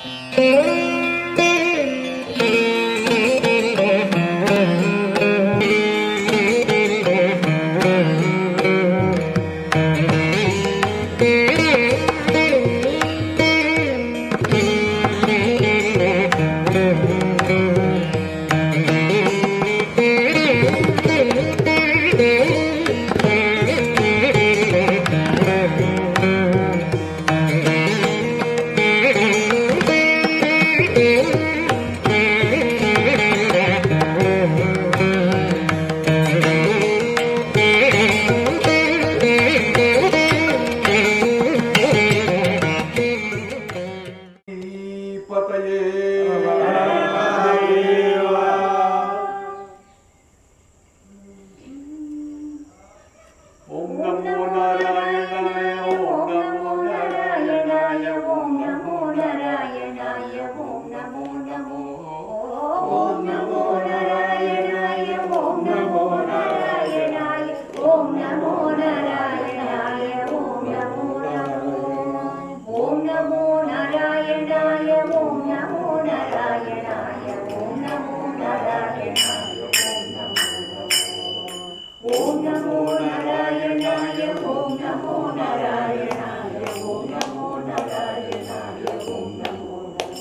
பதையே ஓம் நமோ நாராயணாய ஓம் நமோ நாராயணாய ஓம் நமோ நாராயணாய ஓம் நமோ நமோ ஓம் நமோ நாராயணாய ஓம் நமோ நாராயணாய ஓம் நமோ நாராயணாய ஓம் நமோ நமோ ஓம் நமோ நாராயணாய ஓம் நமோ நாராயணாய ஓம் நமோ நாராயணாய ஓம் நமோ நாராயணாய ஓம் நமோ நாராயணாய ஓம் நமோ நாராயணாய ஓம் நமோ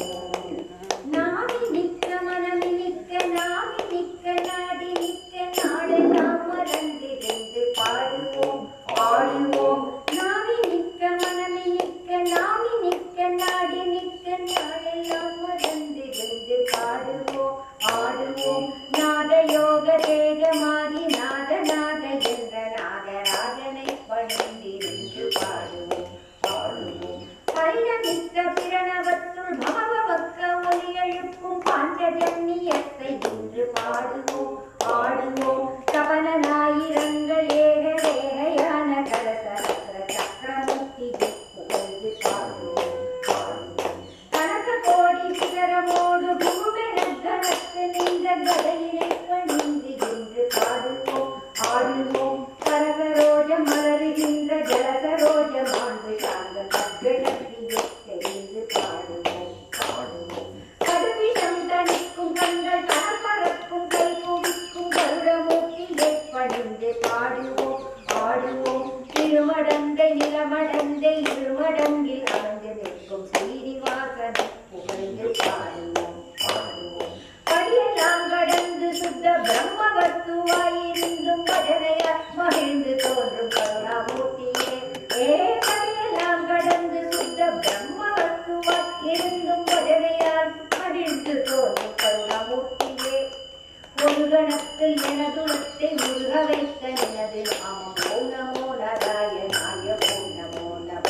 நாடி நிற்க மனமி நிற்க நாடி நிற்க நாடி நிற்க நாடெல்லாம் மறந்திருந்து பாடுவோம் பாடுவோம் நாடி நிற்க மனமி நிற்க நாடி நிற்க நாடி நிற்க நாடெல்லாம் மறந்திருந்து பாடுவோம் ஆடுவோம் நாத யோக தேகமாதி நாத நாத என்ற நாகராஜனை பணிந்திருந்து பாடுவோம் பாடுவோம் பரிணமித்த பிரணவத்துள் பகவக்க ஒலி எழுப்பும் பாண்டஜன்யத்தை இன்று பாடுவோம் பாடுவோம் கவனனாயிரங்கள் ஏக வேகையான கலசரத்ர சக்கரமூர்த்தி புகழ்ந்து பாடுவோம் பாடுவோம் கனக கோடி சிகரமோடு குருவெனத்து நின்ற கதையினை கணிந்து இன்று பாடுவோம் ஆடுவோம் கரசரோஜம் மலருகின்ற ஜலசரோஜ மாண்பு சார்ந்த கற்கழற்றியை தெரிந்து பாடுவோம் பாடுவோம் கடுவிடம் தணிக்கும் கண்கள் கரப்பரக்கும் கை குவிக்கும் கருடமூர்த்தியை பணிந்து பாடுவோம் ஆடுவோம் திருமடந்தை நிலமடந்தை இருமடங்கில் அமர்ந்து நிற்கும் ஸ்ரீனிவாசனை புகழ்ந்து பாடுவோம் பாடுவோம் படியெல்லாம் கடந்து சுத்த பிரம்ம வஸ்துவாயிருந்தும் பஜனையார் மகிழ்ந்து தோன்றும் கருணாமூர்த்தியே ஏ படியெல்லாம் கடந்து சுத்த பிரம்ம வஸ்துவாய் இருந்தும் பஜனையார் மகிழ்ந்து தோன்றும் கருணாமூர்த்தியே ஒரு கணத்தில் எனதுலத்தை முருக வைத்த நினது நாமம் ஓம் நமோ நாராயணாய ஓம் நமோ நம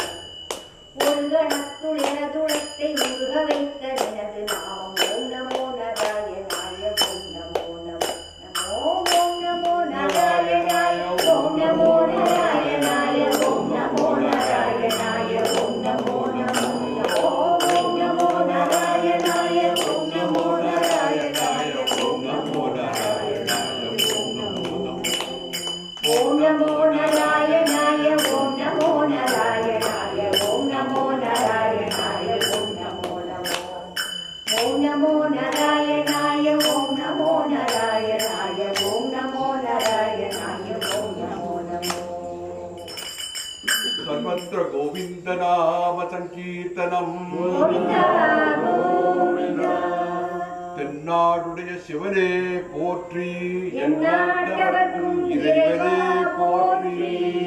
ஒரு கணத்துள் எனதுலத்தை முருக வைத்த நினது நாமம் ஓம் நமோ நாராயணாய ஓம் நமோ நம நமோ ஓம் நமோ நாராயணாய ஓம் நமோ நாராயணாய ஓம் நமோ நாராயணாய ஓம் நமோ நமோ ஓம் நமோ நாராயணாய ஓம் நமோ நாராயணாய ஓம் நமோ ஓம் நமோ நாராயணாய ஓம் நமோ நாராயணாய ஓம் நமோ நாராயணாய ஓம் நமோ நமோ ஓம் நமோ நாராயணாய ஓம் நமோ நாராயணாய ஓம் நமோ நாராயணாய ஓம் நமோ நமோ சர்வத்திர கோவிந்த நாம சங்கீர்த்தனம் கோவிந்தா கோவிந்தா தென்னாடுடைய சிவனே போற்றி எந்நாட்டவர்க்கும் இறைவனே போற்றி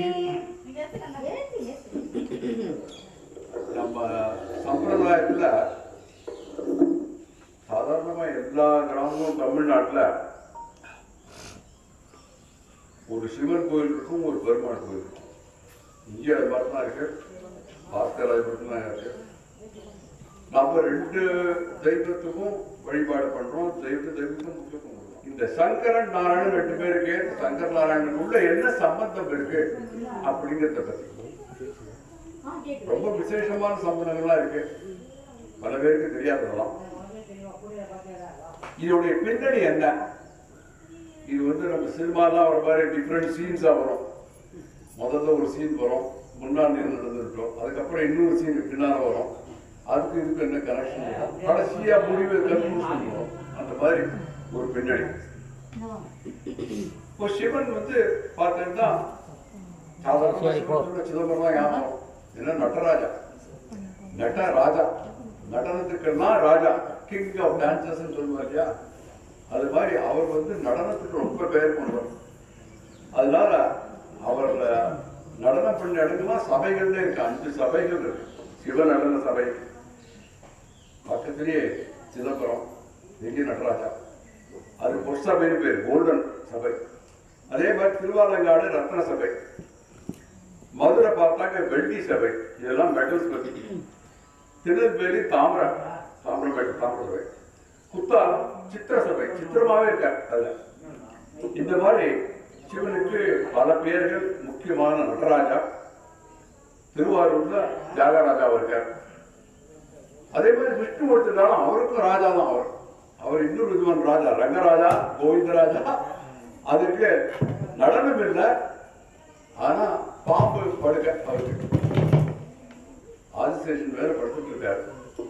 நம்ம சம்பிரதாயத்துல சாதாரணமா எல்லா கிராமமும் தமிழ்நாட்டுல ஒரு சிவன் கோயில் இருக்கும் ஒரு பெருமாள் கோயில் இருக்கும் இங்கே அது மாதிரி தான் இருக்கு பாஸ்கராஜபுரம் தான் இருக்கு நம்ம ரெண்டு தெய்வத்துக்கும் வழிபாடு பண்றோம் தெய்வ தெய்வத்துக்கும் முக்கியத்துவம் கொடுக்கிறோம். இந்த சங்கரன் நாராயணன் ரெண்டு பேருக்கு சங்கர் நாராயணன் உள்ள என்ன சம்பந்தம் இருக்கு அப்படிங்கிறத பத்தி ரொம்ப விசேஷமான சம்பந்தங்கள்லாம் இருக்கு பல பேருக்கு தெரியாததெல்லாம் இதோடைய பின்னணி என்ன இது வந்து நம்ம சினிமாலாம் ஒரு மாதிரி டிஃப்ரெண்ட் சீன்ஸா வரும் முதல்ல ஒரு சீன் வரும் முன்னாடி நடந்துருக்கோம் அதுக்கப்புறம் இன்னொரு சீன் பின்னால வரும் அதுக்கு இதுக்கு என்ன கனெக்ஷன் கடைசியா முடிவு கன்ஃபியூஸ் பண்ணுவோம் அந்த மாதிரி ஒரு பின்னணி இப்போ சிவன் வந்து பார்த்தீங்கன்னா சாதாரண சிவன் சிதம்பரம் தான் ஞாபகம் என்ன நடராஜா நட ராஜா நடனத்துக்குன்னா ராஜா கிங் ஆஃப் டான்சர்ஸ் சொல்லுவார் இல்லையா அது மாதிரி அவர் வந்து நடனத்துக்கு ரொம்ப பெயர் கொண்டவர் அதனால அவர் நடனம் பண்ண இடங்கள்லாம் சபைகள்ல இருக்கு அஞ்சு சபைகள் இருக்கு சிவ நடன சபை பக்கத்திலேயே சிதம்பரம் எங்கே நடராஜா அது பொற்சபைன்னு பேர் கோல்டன் சபை அதே மாதிரி திருவாலங்காடு ரத்ன சபை மதுரை பார்த்தாக்க வெள்ளி சபை இதெல்லாம் மெட்டல்ஸ் பத்தி திருநெல்வேலி தாமிரம் தாமிரபேட்டை தாமிர சபை குத்தாலம் சித்திர சபை சித்திரமாவே இருக்கார் அதுல இந்த மாதிரி சிவனுக்கு பல பேர்கள் முக்கியமான நடராஜா திருவாரூர்ல தியாகராஜா இருக்கார் அதே மாதிரி விஷ்ணு ஒருத்தனாலும் அவருக்கும் ராஜா தான் அவர் அவர் இன்னொரு விதமான ராஜா ரங்கராஜா கோவிந்தராஜா அதுக்கு நடனம் இல்லை ஆனா பாம்பு படுக்க அவருக்கு ஆதிசேஷன் வேற படுத்துட்டு இருக்காரு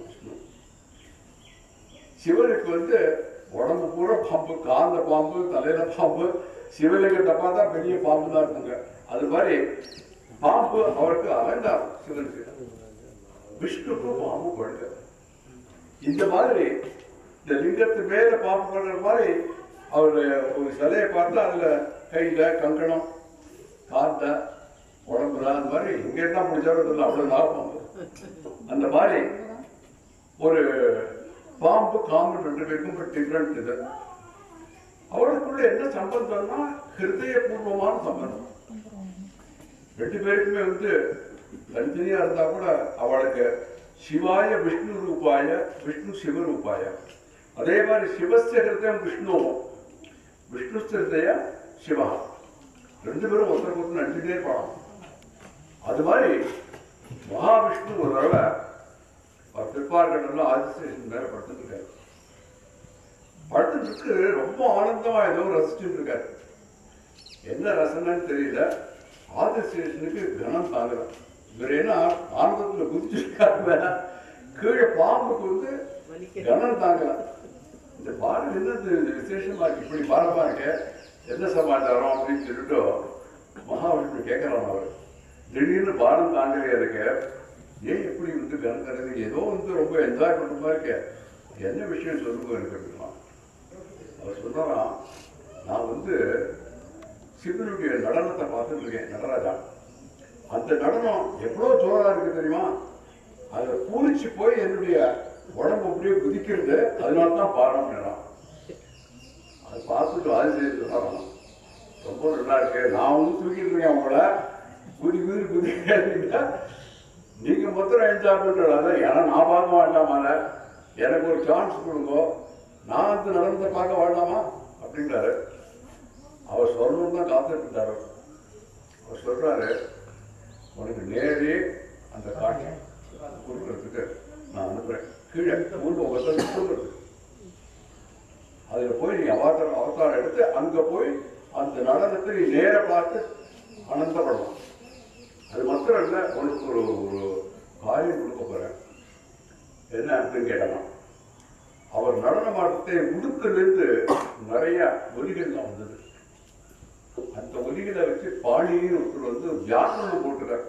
சிவனுக்கு வந்து உடம்பு பூரா பாம்பு காந்த பாம்பு தலையில பாம்பு சிவலிங்கத்தை பார்த்தா பெரிய பாம்பு தான் இருக்குங்க அது மாதிரி பாம்பு அவருக்கு அலங்காரம் சிவனுக்கு விஷ்ணுக்கு பாம்பு படுக்க இந்த மாதிரி இந்த லிங்கத்து மேல பாம்பு படுற மாதிரி அவர் ஒரு சிலையை பார்த்தா அதுல கையில கங்கணம் காத்த உடம்புல அந்த மாதிரி எங்க என்ன பிடிச்சாலும் தெரியல அவ்வளவு நாள் பாம்பு அந்த மாதிரி ஒரு பாம்பு காம்பு ரெண்டு பேருக்கும் பட் டிஃப்ரெண்ட் இது அவளுக்குள்ள என்ன சம்பந்தம்னா ஹிருதயபூர்வமான சம்பந்தம் ரெண்டு பேருக்குமே வந்து தனித்தனியா இருந்தா கூட அவளுக்கு சிவாய விஷ்ணு ரூபாய விஷ்ணு சிவரூபாய அதே மாதிரி சிவஸ்ய ஹிருதயம் விஷ்ணுவும் விஷ்ணு ஹிருதய சிவா ரெண்டு பேரும் ஒருத்தருக்கு ஒருத்தர் நடிச்சுட்டே இருப்பாங்க அது மாதிரி மகாவிஷ்ணு ஒரு தடவை அவர் பிற்பார்கடல்ல ஆதிசேஷன் மேல படுத்துட்டு இருக்காரு படுத்துட்டு இருக்கு ரொம்ப ஆனந்தமா ஏதோ ரசிச்சுட்டு இருக்காரு என்ன ரசனைன்னு தெரியல ஆதிசேஷனுக்கு கனம் தாங்கல இவர் என்ன ஆனந்தத்துல குதிச்சிருக்காரு மேல கீழே பாம்புக்கு வந்து கனம் தாங்கல இந்த பாடல் என்னது இது விசேஷமா இருக்கு இப்படி பாடமா இருக்கு என்ன சமாச்சாரம் அப்படின்னு சொல்லிட்டு மகாவிஷ்ணு கேட்கறான் அவர் திடீர்னு பாடம் தாண்டவே இருக்கு ஏன் எப்படி வந்து கணக்கிறது ஏதோ வந்து ரொம்ப என்ஜாய் பண்ற மாதிரி இருக்க என்ன விஷயம் சொல்லுங்க எனக்கு அப்படின்னா அவர் சொன்னாராம் நான் வந்து சிவனுடைய நடனத்தை பார்த்துட்டு இருக்கேன் நடராஜா அந்த நடனம் எவ்வளவு ஜோரா இருக்கு தெரியுமா அதுல பூரிச்சு போய் என்னுடைய உடம்பு அப்படியே குதிக்கிறது அதனால தான் பாடம் அது பார்த்துட்டு ஆதிசேரி சொன்னாராம் ரொம்ப நல்லா இருக்கு நான் வந்து தூக்கிட்டு இருக்கேன் உங்களை குதி குதி குதிக்கிறீங்க நீங்க மொத்தம் என்ஜாய் பண்றதால ஏன்னா நான் பார்க்க மாட்டாமால எனக்கு ஒரு சான்ஸ் கொடுங்க நான் அந்த நடனத்தை பார்க்க வேண்டாமா அப்படின்றாரு அவர் சொல்லணும்னு தான் காத்துட்டு இருந்தாரு அவர் சொல்றாரு உனக்கு நேரே அந்த காட்சி கொடுக்கறதுக்கு நான் அனுப்புறேன் கீழே பூர்வகத்தை கொடுக்கறதுக்கு அதுல போய் நீ அவதாரம் அவதாரம் எடுத்து அங்க போய் அந்த நடனத்தை நீ நேர பார்த்து ஆனந்தப்படலாம் அது மாத்திரம் இல்ல உனக்கு ஒரு ஒரு காரியம் கொடுக்க போறேன் என்ன அப்படின்னு கேட்டாங்க அவர் நடனம் ஆட்டத்தை உடுக்கிலிருந்து நிறைய ஒலிகள்லாம் வந்தது அந்த ஒலிகளை வச்சு பாணின்னு ஒருத்தர் வந்து வியாக்கரணம் போட்டுறார்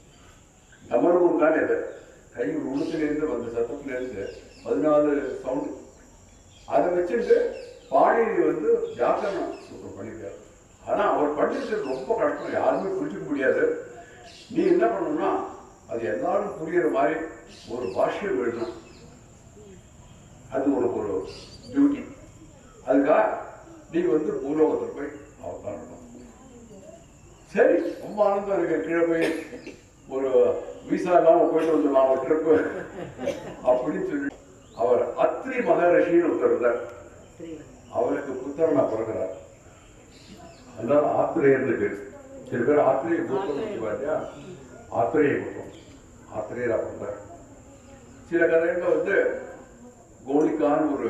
டமருகம் தானே அது கை ஒரு உளுத்திலேருந்து வந்த சத்தத்திலேருந்து பதினாலு சவுண்டு அதை வச்சுட்டு பாணி வந்து வியாக்கரணம் சூப்பர் பண்ணிருக்காரு ஆனா அவர் பண்ணிருக்கிறது ரொம்ப கஷ்டம் யாருமே புரிஞ்சுக்க முடியாது நீ என்ன பண்ணணும்னா அது எல்லாரும் புரியுற மாதிரி ஒரு பாஷ்யம் எழுதணும் அது உனக்கு ஒரு டியூட்டி அதுக்காக நீ வந்து பூலோகத்தில் போய் அவதாரம் சரி ரொம்ப ஆனந்தம் இருக்கு கீழே போய் ஒரு விசா இல்லாம போயிட்டு வந்துடலாம் ஒரு ட்ரிப்பு அப்படின்னு சொல்லி அவர் அத்ரி மகரிஷின்னு ஒருத்தர் இருந்தார் அவருக்கு புத்திரனா பிறகுறார் அதனால ஆத்திரேயர்னு பேர் சில பேர் ஆத்திரேய புத்தகம் இல்லையா ஆத்திரேய புத்தகம் ஆத்திரேயரா பிறந்தார் சில கதைகள்ல வந்து கோலிக்கான்னு ஒரு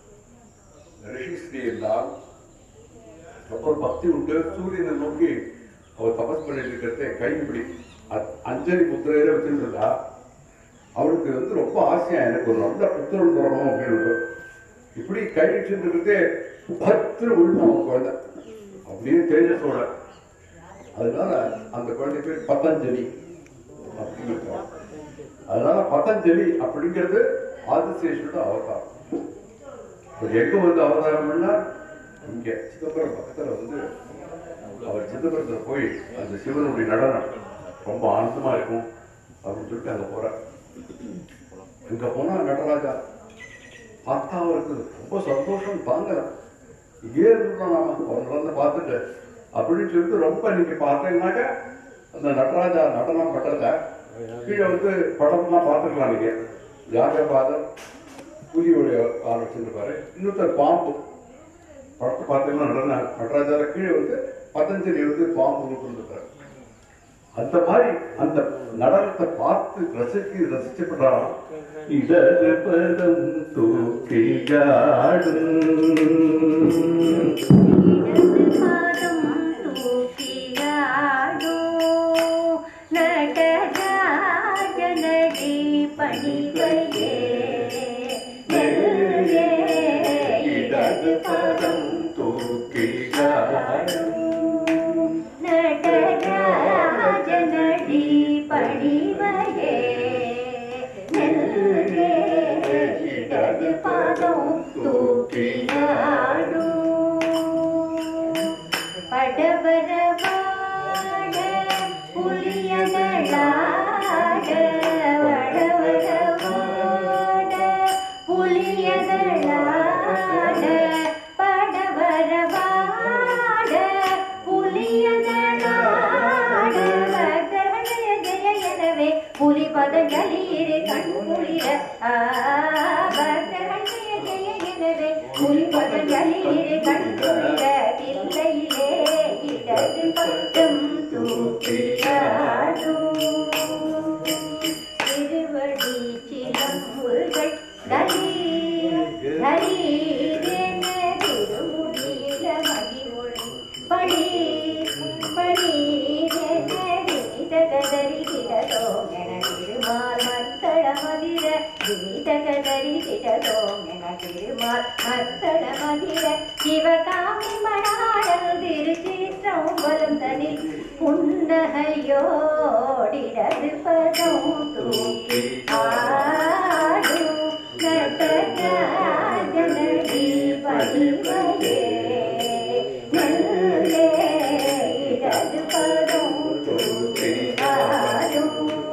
ரிஷி ஸ்ரீ இருந்தால் ரொம்ப பக்தி உண்டு சூரியனை நோக்கி அவர் தபஸ் பண்ணிட்டு இருக்கிறத கை இப்படி அ- அஞ்சலி முத்திரையில வச்சிருந்தா அவருக்கு வந்து ரொம்ப ஆசையா எனக்கு ஒரு நல்ல புத்திரன் தரணும் அப்படின்னு இப்படி கை வச்சுட்டு பத்து விழுந்தான் குழந்தை அப்படியே தேஜஸோட அதனால அந்த குழந்தை பேர் பதஞ்சலி அப்படின்னு இருக்கான். அதனால பதஞ்சலி அப்படிங்கிறது ஆதிசேஷனோட அவதாரம் இப்ப எங்க வந்து அவதாரம் பண்ணா இங்க சிதம்பரம் பக்கத்துல வந்து அவர் சிதம்பரத்துல போய் அந்த சிவனுடைய நடனம் ரொம்ப ஆனந்தமா இருக்கும் அப்படின்னு சொல்லிட்டு அங்க போறார் இங்க போனா நடராஜா பார்த்தா அவருக்கு ரொம்ப சந்தோஷம் தாங்கல இங்கே இருந்துட்டோம் நாம அவர் வந்து பார்த்துட்டு அப்படின்னு சொல்லிட்டு ரொம்ப நீங்க பார்த்தீங்கன்னாக்க அந்த நடராஜா நடனம் பட்டத கீழே வந்து படம்லாம் பார்த்துக்கலாம் நீங்க யாகபாதம் புலியோடைய கால் வச்சிருப்பாரு இன்னொருத்தர் பாம்பு படத்தை பார்த்தீங்கன்னா நடன நடராஜார கீழே வந்து பதஞ்சலி வந்து பாம்பு கொடுத்துருக்காரு அந்த மாதிரி அந்த நடனத்தை பார்த்து ரசித்து ரசிச்சப்பட்டாராம் இடது பதம் தூக்கியாடும் இடது பாதம் தூக்கியாடோ நடராஜனடி பணிவையே இடது பதம் தூக்கியாடும் நடராஜனடி பணிவையே இடது பாதம் தூக்கியாடோ படவரவாட புலியகளாட வடவரவாட புலியகளாட படவரவாட புலியகளாட வகரஜய ஜய எனவே புலி பதஞ்சலியிரு கண் குளிர ஆ வகரஜய ஜய எனவே புலி பதஞ்சலியிரு கண் குளிர தில்லையிலே இடது பக்கம் தூக்கியாடும் திருவடி சிலம்புகள் தரி தரீரென திருமுடியில மதிமொழி படி படீரென வினிதகதரி திடதோங்கென திருமால் மத்தள மதிர வினிதகதரி திடதோங்கென திருமால் மத்தள மதிர சிவகாமி மணாடல் திருச்சிற்றம்பலம் தனில் புன்னகையோடிடது பதம் தூக்கி ஆடும் நடராஜனடி படிவையே நல்லே இடது பதம் தூக்கி ஆடும்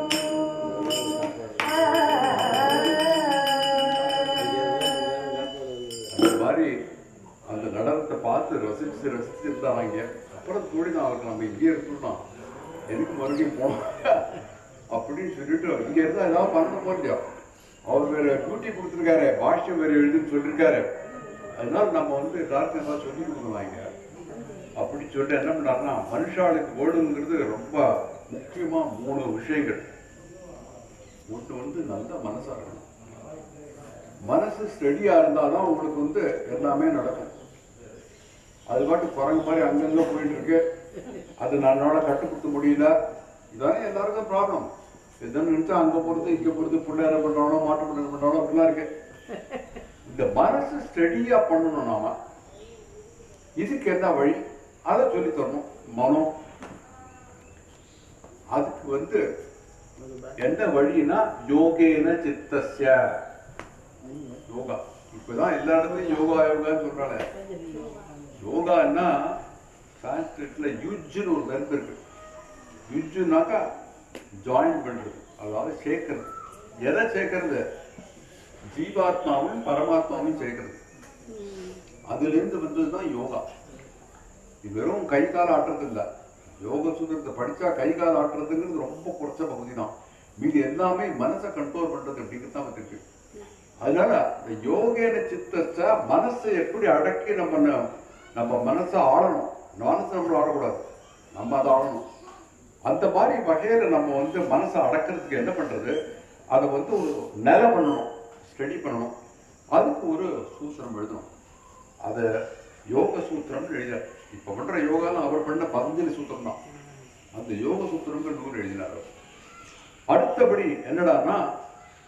அந்த மாதிரி அந்த நடனத்தை பார்த்து ரசிச்சு ரசிச்சு இருந்தாங்க அப்புறம் தோழிதான் அவருக்கு நம்ம இங்கே இருக்கணும் எனக்கு மறுபடியும் போனோம் அப்படின்னு சொல்லிட்டு இங்க இருந்தா ஏதாவது பண்ண போறியா அவர் வேற டியூட்டி கொடுத்துருக்காரு பாஷ்யம் வேற எழுதுன்னு சொல்லியிருக்காரு அதனால நம்ம வந்து எல்லாருக்கும் ஏதாவது சொல்லி கொடுக்குறாங்க அப்படி சொல்லிட்டு என்ன பண்ணாருன்னா மனுஷாளுக்கு ஓடுங்கிறது ரொம்ப முக்கியமா மூணு விஷயங்கள் ஒன்று வந்து நல்ல மனசா இருக்கணும் மனசு ஸ்டெடியா இருந்தாதான் உங்களுக்கு வந்து எல்லாமே நடக்கும் அது பாட்டு குரங்கு மாதிரி அங்கங்க போயிட்டு இருக்கு அது நன்னால கட்டுப்படுத்த முடியல இதானே எல்லாருக்கும் ப்ராப்ளம் எதுன்னு நினைச்சா அங்க போறது இங்க போறது பிள்ளையார பண்றானோ மாட்டு பிள்ளை பண்றானோ அப்படிலாம் இருக்கு இந்த மனசு ஸ்டெடியா பண்ணணும் நாம இதுக்கு என்ன வழி அதை சொல்லி தரணும் மனம் அதுக்கு வந்து என்ன வழின்னா யோகேன சித்தஸ்ய யோகா இப்பதான் எல்லா இடத்துலயும் யோகா யோகான்னு சொல்றாங்க யோகான்னா சான்ஸ்கிரிட்ல யுஜ்னு ஒரு வெர்ப் இருக்கு யுஜ்னாக்கா ஜாயின் பண்றது அதாவது சேர்க்கறது எதை சேர்க்கறது ஜீவாத்மாவும் பரமாத்மாவும் சேர்க்கறது அதுல இருந்து வந்ததுதான் யோகா இது வெறும் கை கால் ஆட்டுறது இல்ல யோக சூத்திரத்தை படிச்சா கை கால் ஆட்டுறதுங்கிறது ரொம்ப குறைச்ச பகுதி தான் மீதி எல்லாமே மனசை கண்ட்ரோல் பண்றது அப்படிங்கிறது தான் இருக்கு அதனால இந்த யோகேன சித்தச்ச மனசை எப்படி அடக்கி நம்ம ந- நம்ம மனசை ஆளணும் மனசை நம்ம ஆடக்கூடாது நம்ம அதை ஆளணும் அந்த மாதிரி வகையில நம்ம வந்து மனசை அடக்கிறதுக்கு என்ன பண்றது அதை வந்து ஒரு நில பண்ணணும் ஸ்டடி பண்ணணும் அதுக்கு ஒரு சூத்திரம் எழுதணும் அதை யோக சூத்திரம்னு எழுதினார் இப்ப பண்ற யோகாலாம் அவர் பண்ண பதஞ்சலி சூத்திரம் தான் அந்த யோக சூத்திரங்கள் நூல் எழுதினார் அவர். அடுத்தபடி என்னடான்னா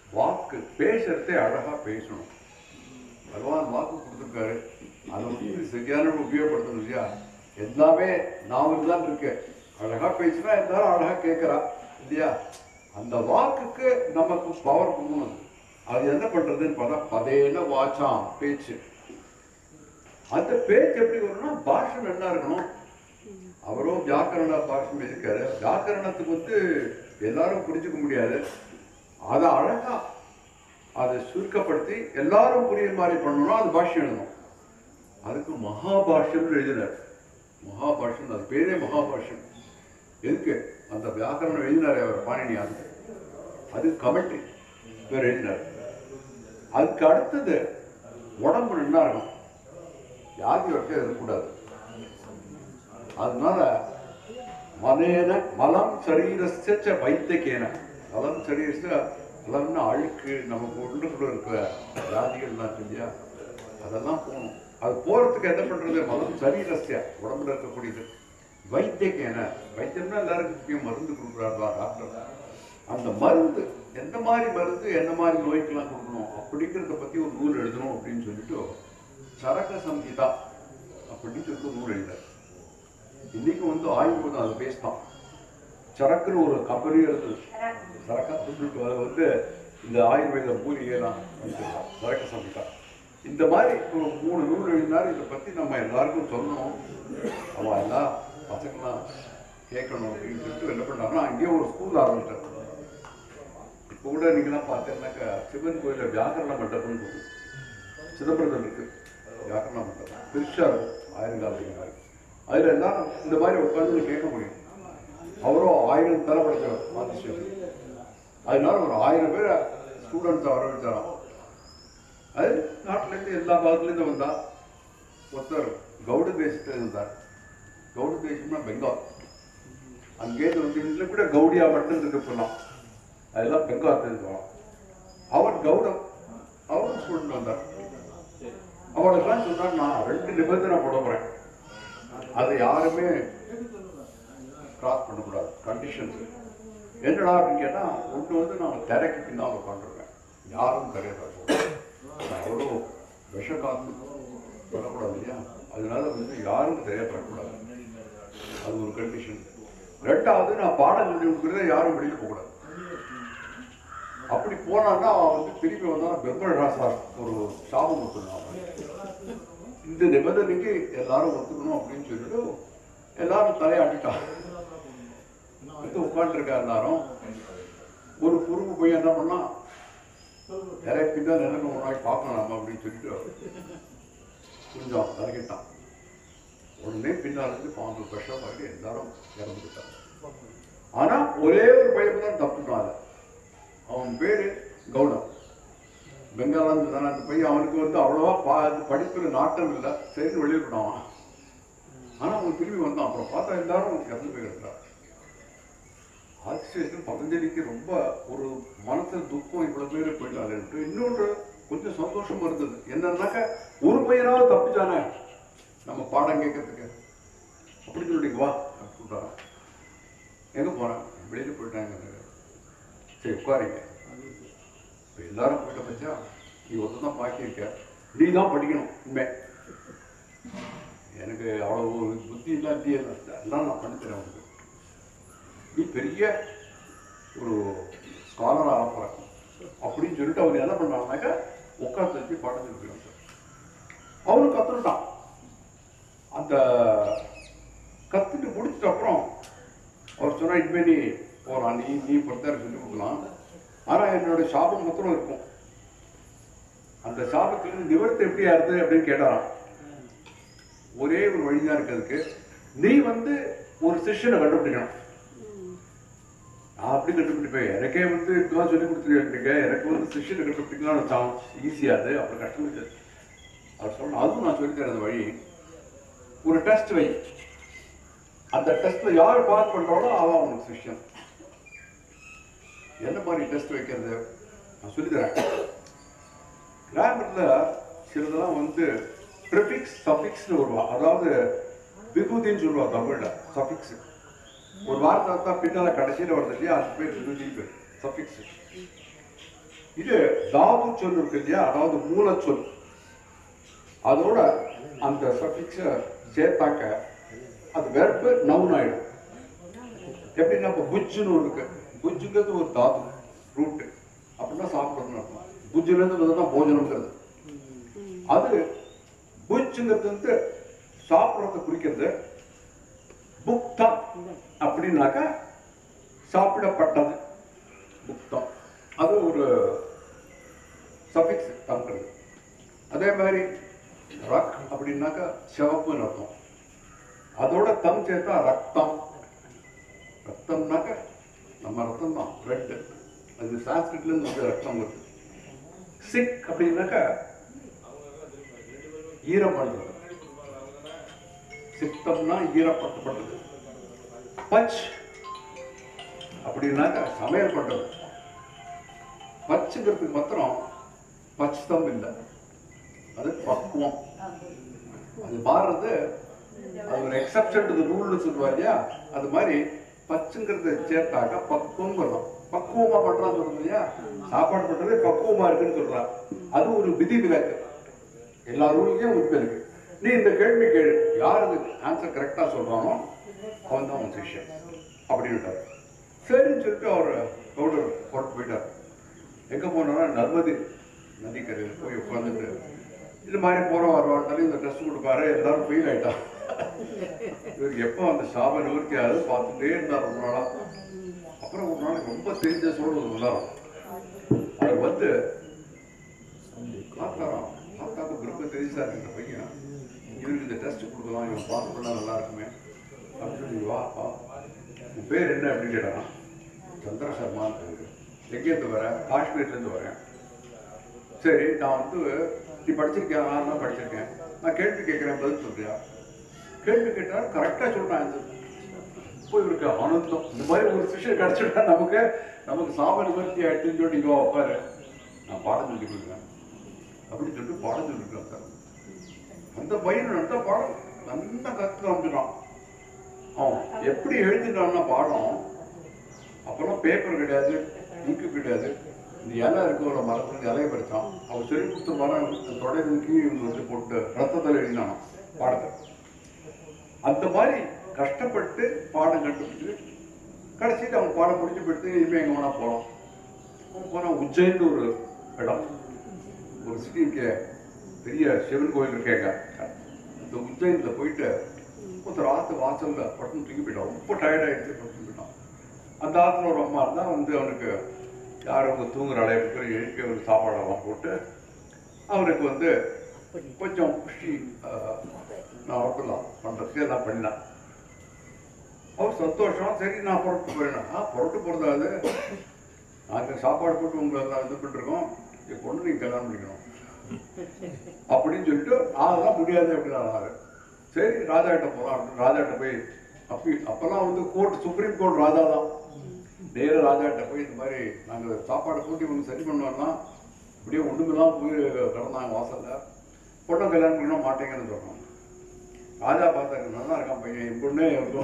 வாக்கு பேசுறதே அழகா பேசணும் பகவான் வாக்கு கொடுத்துருக்காரு அதை வந்து சரியான உபயோகப்படுத்தணும் இல்லையா எல்லாமே நாவல் தான் இருக்கு அழகா பேசினா எல்லாரும் அழகா கேட்கறா இல்லையா அந்த வாக்குக்கு நமக்கு பவர் கொடுக்கணும் அது என்ன பண்றதுன்னு பார்த்தா பதேன வாச்சாம் பேச்சு அந்த பேச்சு எப்படி வரும்னா பாஷம் என்ன இருக்கணும் அவரும் வியாக்கரண பாஷம் இருக்காரு வியாக்கரணத்துக்கு வந்து எல்லாரும் புரிஞ்சுக்க முடியாது அதை அழகா அதை சுருக்கப்படுத்தி எல்லாரும் புரியுற மாதிரி பண்ணணும்னா அது பாஷ்யம் எழுதணும் அதுக்கு மகாபாஷ்யம் எழுதினார் மகாபாஷ்யம் அது பேரே மகாபாஷ்யம் எதுக்கு அந்த வியாக்கரணம் எழுதினார் அவர் பாணினியார் அது கமெண்ட்ரி பேர் எழுதினார் அதுக்கு அடுத்தது உடம்பு நல்லா இருக்கும் வியாதி வரைக்கும் இருக்கக்கூடாது அதனால மனேன மலம் சரீரஸ்ய வைத்தியக்கேன மலம் சரீரஸ்ய மலம்னா அழுக்கு நமக்கு உள்ளுக்குள்ள இருக்கிற வியாதிகள்லாம் இருக்கு இல்லையா அதெல்லாம் போகணும் அது போறதுக்கு என்ன பண்றது மலம் சரீரஸ்ய உடம்புல இருக்கக்கூடியது வைத்தியக்கேன வைத்தியம்னா எல்லாருக்கும் முக்கியம் மருந்து கொடுக்குறாருவா டாக்டர் அந்த மருந்து எந்த மாதிரி மருந்து என்ன மாதிரி நோய்க்கெல்லாம் கொடுக்கணும் அப்படிங்கிறத பத்தி ஒரு நூல் எழுதணும் அப்படின்னு சொல்லிட்டு சரக சங்கீதா அப்படின்னு சொல்லிட்டு ஒரு நூல் எழுதினார் இன்னைக்கு வந்து ஆயுர்வேதம் அது பேஸ் தான் சரக்குன்னு ஒரு கம்பெனி இருக்குது சரக்கா சொல்லிட்டு அதை வந்து இந்த ஆயுர்வேத மூலிகைலாம் வச்சிருக்கான் சரக்கு சங்கீதா இந்த மாதிரி ஒரு மூணு நூல் எழுதினார் இதை பத்தி நம்ம எல்லாருக்கும் சொல்லணும் அவன் எல்லாம் பசங்களாம் கேட்கணும் அப்படின்னு சொல்லிட்டு என்ன பண்ணாருன்னா அங்கேயே ஒரு ஸ்கூல் ஆரம்பிச்சார் இப்போ கூட நீங்களாம் பார்த்தீங்கன்னாக்கா சிவன் கோயிலில் வியாக்கரண மண்டபம்னு இருக்கும் சிதம்பரத்தில் இருக்கு வியாக்கரண மண்டபம் பெருசா இருக்கும் ஆயிரங்காலத்துக்கு மாதிரி அதில் எல்லாரும் இந்த மாதிரி உட்காந்து கேட்க முடியும் அவரும் ஆயிரம் தலை படித்தவர் மாதேஸ்வரன் அதனால ஒரு ஆயிரம் பேர் ஸ்டூடெண்ட்ஸை வரவழைச்சாராம் அது நாட்டிலேருந்து எல்லா பாகத்துலேருந்து வந்தா ஒருத்தர் கவுட தேசத்துல இருந்தார் கவுட தேசம்னா பெங்கால் அங்கேருந்து வந்து இதில் கூட கவுடியா மட்டும் இருக்கு போகலாம் அதெல்லாம் பெங்கால் தெரிஞ்சுக்கலாம் அவர் கவுடம் அவரும் ஸ்டூடெண்ட் வந்தார் அவளுக்கெல்லாம் சொன்னார் நான் ரெண்டு நிபந்தனை போட போறேன் அதை யாருமே கிராஸ் பண்ணக்கூடாது கண்டிஷன்ஸ் என்னடா அப்படின்னு கேட்டா ஒன்று வந்து நான் திரைக்கு பின்னால் உட்காந்துருக்கேன் யாரும் கரையாது அவ்வளோ விஷ காத்து பண்ணக்கூடாது இல்லையா அதனால வந்து யாரும் தெரியப்படக்கூடாது அது ஒரு கண்டிஷன் ரெண்டாவது நான் பாடம் சொல்லி கொடுக்குறத யாரும் வெளியில போகக்கூடாது அப்படி போனான்னா அவன் வந்து திருப்பி வந்தா பெருமழா ஒரு சாபம் கொடுத்துருந்தான் இந்த நிபந்தனைக்கு எல்லாரும் ஒத்துக்கணும் அப்படின்னு சொல்லிட்டு எல்லாரும் தலையாட்டிட்டான் வந்து உட்காந்துருக்கா எல்லாரும் ஒரு குறும்பு போய் என்ன பண்ணா இறக்கி தான் நினைக்க முன்னாடி பார்க்கலாம் நம்ம அப்படின்னு சொல்லிட்டு கொஞ்சம் இறக்கிட்டான் உடனே பின்னால் இருந்து பாம்பு விஷம் மாதிரி எல்லாரும் இறந்துட்டாங்க ஆனா ஒரே ஒரு பையன் தான் தப்புட்டான் அதை அவன் பேரு கவுடம் பெங்காலாந்து தானே அந்த பையன் அவனுக்கு வந்து அவ்வளவா பா படிப்புல நாட்டம் இல்லை சரின்னு வெளியே விட்டான் ஆனா அவன் திரும்பி வந்தான் அப்புறம் பார்த்தா எல்லாரும் இறந்து போயிருக்கிறான் ஆச்சரியத்துக்கு பதஞ்சலிக்கு ரொம்ப ஒரு மனசுல துக்கம் இவ்வளவு பேர் போயிட்டாருன்ட்டு இன்னொன்று கொஞ்சம் சந்தோஷமா இருந்தது என்னன்னாக்க ஒரு பையனாவது தப்பிச்சானே நம்ம பாடம் கேட்கறதுக்கு அப்படி சொல்லிட்டு வா சொல்றான் எங்க போறேன் வெளியில போயிட்டாங்க சரி உட்காருங்க இப்ப எல்லாரும் போயிட்ட பச்சா நீ ஒருத்தர் தான் பாக்கி இருக்க நீ தான் படிக்கணும் உண்மை எனக்கு அவ்வளவு புத்தி இல்லாட்டி எல்லாம் நான் பண்ணித்தரேன் உனக்கு நீ பெரிய ஒரு ஸ்காலர் ஆகிற அப்படின்னு சொல்லிட்டு அவர் என்ன பண்ணாருனாக்கா உட்காந்து வச்சு பாடம் சொல்லிக்கிறாங்க அவரும் கத்துட்டான் அந்த கத்துட்டு முடிச்சிட்ட அப்புறம் அவர் சொன்னா இனிமே நீ போகலாம் நீ நீ பொறுத்தாரு சொல்லி கொடுக்கலாம் ஆனா என்னோட சாபம் மாத்திரம் இருக்கும் அந்த சாபத்திலிருந்து நிவர்த்தி எப்படி ஆறுது அப்படின்னு கேட்டாராம் ஒரே ஒரு வழிதான் இருக்கு அதுக்கு நீ வந்து ஒரு சிஷ்யனை கண்டுபிடிக்கணும் நான் அப்படி கண்டுபிடிப்பேன் எனக்கே வந்து இப்பதான் சொல்லி கொடுத்துருக்கீங்க எனக்கு வந்து சிஷ்யனை கண்டுபிடிக்கலாம் சான்ஸ் ஈஸியாது அப்புறம் கஷ்டம் இல்லை அவர் சொல்லணும் அதுவும் நான் சொல்லி தரேன் அந்த வழி ஒரு டெஸ்ட் வை அந்த டெஸ்ட்ல யார் பாஸ் பண்றாளோ அவன் அவனுக்கு சிஷ்யன் என்ன மாதிரி டெஸ்ட் வைக்கிறது நான் சொல்லி தரேன் கிராமர்ல சிலதெல்லாம் வந்து ப்ரிஃபிக்ஸ் சஃபிக்ஸ்னு வருவா அதாவது விபூதின்னு சொல்லுவா தமிழ்ல சஃபிக்ஸ் ஒரு வார்த்தை தான் பின்னால கடைசியில வருது இல்லையா அது பேர் விபூதி பேர் சஃபிக்ஸ் இது தாது சொல் இருக்கு இல்லையா அதாவது மூலச்சொல் அதோட அந்த சஃபிக்ஸை சேர்த்தாக்க அது வெர்பு நவுன் ஆயிடும் எப்படின்னா இப்போ புஜ்ஜுன்னு ஒன்று இருக்கு புஜ்ஜுங்கிறது ஒரு தாது ரூட்டு அப்படின்னா சாப்பிடணும்னு அர்த்தம் புஜ்ஜுலேருந்து வந்து தான் போஜனம்ங்கிறது அது புஜ்ஜுங்கிறது வந்து சாப்பிட்றத குறிக்கிறது புக்தம் அப்படின்னாக்கா சாப்பிடப்பட்டது புக்தம் அது ஒரு சஃபிக்ஸ் தங்கிறது அதே மாதிரி ரக் அப்படின்னாக்கா சிவப்புன்னு அர்த்தம் அதோட தம் சேர்த்தா ரத்தம் ரத்தம்னாக்க நம்ம ரத்தம் தான் ரெட் அது சான்ஸ்கிரிட்ல இருந்து வந்து ரத்தம் வருது சிக் அப்படின்னாக்கா ஈரம் பண்றது சித்தம்னா ஈரப்பட்டப்பட்டது பச் அப்படின்னாக்கா சமையல் பண்றது பச்சுங்கிறதுக்கு மாத்திரம் பச்சதம் இல்லை அது பக்குவம் அது மாறுறது அது ஒரு எக்ஸப்ஷன் டு ரூல்னு சொல்லுவா இல்லையா அது மாதிரி பச்சுங்கிறத சேர்த்தாக்கா பக்குவம் வரும் பக்குவமா பண்றான்னு சொல்றது இல்லையா சாப்பாடு பண்றது பக்குவமா இருக்குன்னு சொல்றா அது ஒரு விதி விலக்கு எல்லா ரூலுக்கும் விதி விலக்கு நீ இந்த கேள்வி கேளு யார் இதுக்கு ஆன்சர் கரெக்டா சொல்றானோ அவன் தான் அவன் சிஷ்யன் அப்படின்ட்டார் சரின்னு சொல்லிட்டு அவர் கவுடர் போட்டு போயிட்டார் எங்க போனாரா நர்மதி நதிக்கரையில் போய் உட்காந்துட்டு இது மாதிரி போற வரவாட்டாலும் இந்த டெஸ்ட் கொடுப்பாரு எல்லாரும் ஃபெயில் ஆயிட்டான் இவருக்கு எப்போ அந்த சாப நிவர்த்தி ஆகுது பார்த்துட்டே இருந்தார் ரொம்ப நாளா அப்புறம் ஒரு நாளைக்கு ரொம்ப தெரிஞ்ச சூழல் எல்லாரும் அவர் வந்து பார்த்தாராம் பார்த்தாக்க ரொம்ப தெரிஞ்சா இருக்கிற பையன் இவருக்கு இந்த டெஸ்ட் கொடுக்கலாம் இவன் பாஸ் பண்ணா நல்லா இருக்குமே அப்படின்னு சொல்லி வா வா உன் பேர் என்ன அப்படின்னு கேட்டான் சந்திர சர்மான்னு பேரு எங்கேருந்து வரேன் காஷ்மீர்லேருந்து வரேன் சரி நான் வந்து நீ படிச்சிருக்கியா நான் தான் படிச்சிருக்கேன் நான் கேள்வி கேட்குறேன் பதில் சொல்றியா கேள்வி கேட்டா கரெக்டாக சொல்றேன் ஆன்சர் இப்போ இவருக்கு ஆனந்தம் இந்த மாதிரி ஒரு சிஷர் கிடைச்சிட்டா நமக்கு நமக்கு சாம நிவர்த்தி ஆயிடுச்சுன்னு சொல்லி இங்கே உட்காரு நான் பாடம் சொல்லி கொடுக்குறேன் அப்படின்னு சொல்லிட்டு பாடம் சொல்லிட்டு சார் அந்த பையன் நல்ல பாடம் நல்லா கற்று காமிச்சிட்டான் அவன் எப்படி எழுதிட்டான்னா பாடம் அப்பெல்லாம் பேப்பர் கிடையாது இங்கு கிடையாது இந்த இலை இருக்கிற மரத்துல இலையை பறிச்சான் அவன் சொல்லி கொடுத்த மரம் தொடை தூக்கி இவங்க வந்து போட்டு ரத்தத்தில் எழுதினான் பாடத்தை அந்த மாதிரி கஷ்டப்பட்டு பாடம் கண்டுபிடிச்சு கடைசியில் அவன் பாடம் முடிச்சு போயிட்டு இனிமேல் எங்கே வேணா போகலாம் அவன் போனால் உஜ்ஜைன்னு ஒரு இடம் ஒரு சிட்டிக்கு பெரிய சிவன் கோயில் இருக்கேங்க இந்த உஜ்ஜைனில் போயிட்டு ஒருத்தர் ஆற்று வாசல்ல படுத்து தூக்கி போயிட்டான் ரொம்ப டயர்டாயிடுச்சு படுத்து போயிட்டான் அந்த ஆற்றுல ஒரு அம்மா இருந்தால் வந்து அவனுக்கு யார் அவங்க தூங்குற அளவுக்கு எழுப்பி அவனுக்கு சாப்பாடெல்லாம் போட்டு அவனுக்கு வந்து கொஞ்சம் புஷ்டி ஆஹ், நான் வரலாம் பண்ணுறதுக்கு எல்லாம் பண்ணினான் அவர் சந்தோஷம் சரி நான் புறப்பட்டு போயிடணும் ஆ புறப்பட்டு போகிறதா அது நாங்கள் சாப்பாடு போட்டு உங்களை எல்லாம் இது பண்ணிருக்கோம் என் பொண்ணு நீங்கள் கல்யாணம் பண்ணிக்கணும் அப்படின்னு சொல்லிட்டு அதெல்லாம் முடியாது அப்படின்னு சரி ராஜா கிட்ட போகலாம் அப்படின்னு ராஜா கிட்ட போய் அப்பி அப்பெல்லாம் வந்து கோர்ட் சுப்ரீம் கோர்ட் ராஜா தான் நேர ராஜா கிட்ட போய் இந்த மாதிரி நாங்கள் சாப்பாடு கூட்டி ஒன்று சரி பண்ணுவோம்னா இப்படியே ஒண்ணுமெல்லாம் போய் கிடந்தாங்க வாசல்ல பொண்ணை கல்யாணம் பண்ண மாட்டேங்கன்னு சொல்றோம் ராஜா பார்த்தாரு நல்லா இருக்கான் பையன் என் பொண்ணே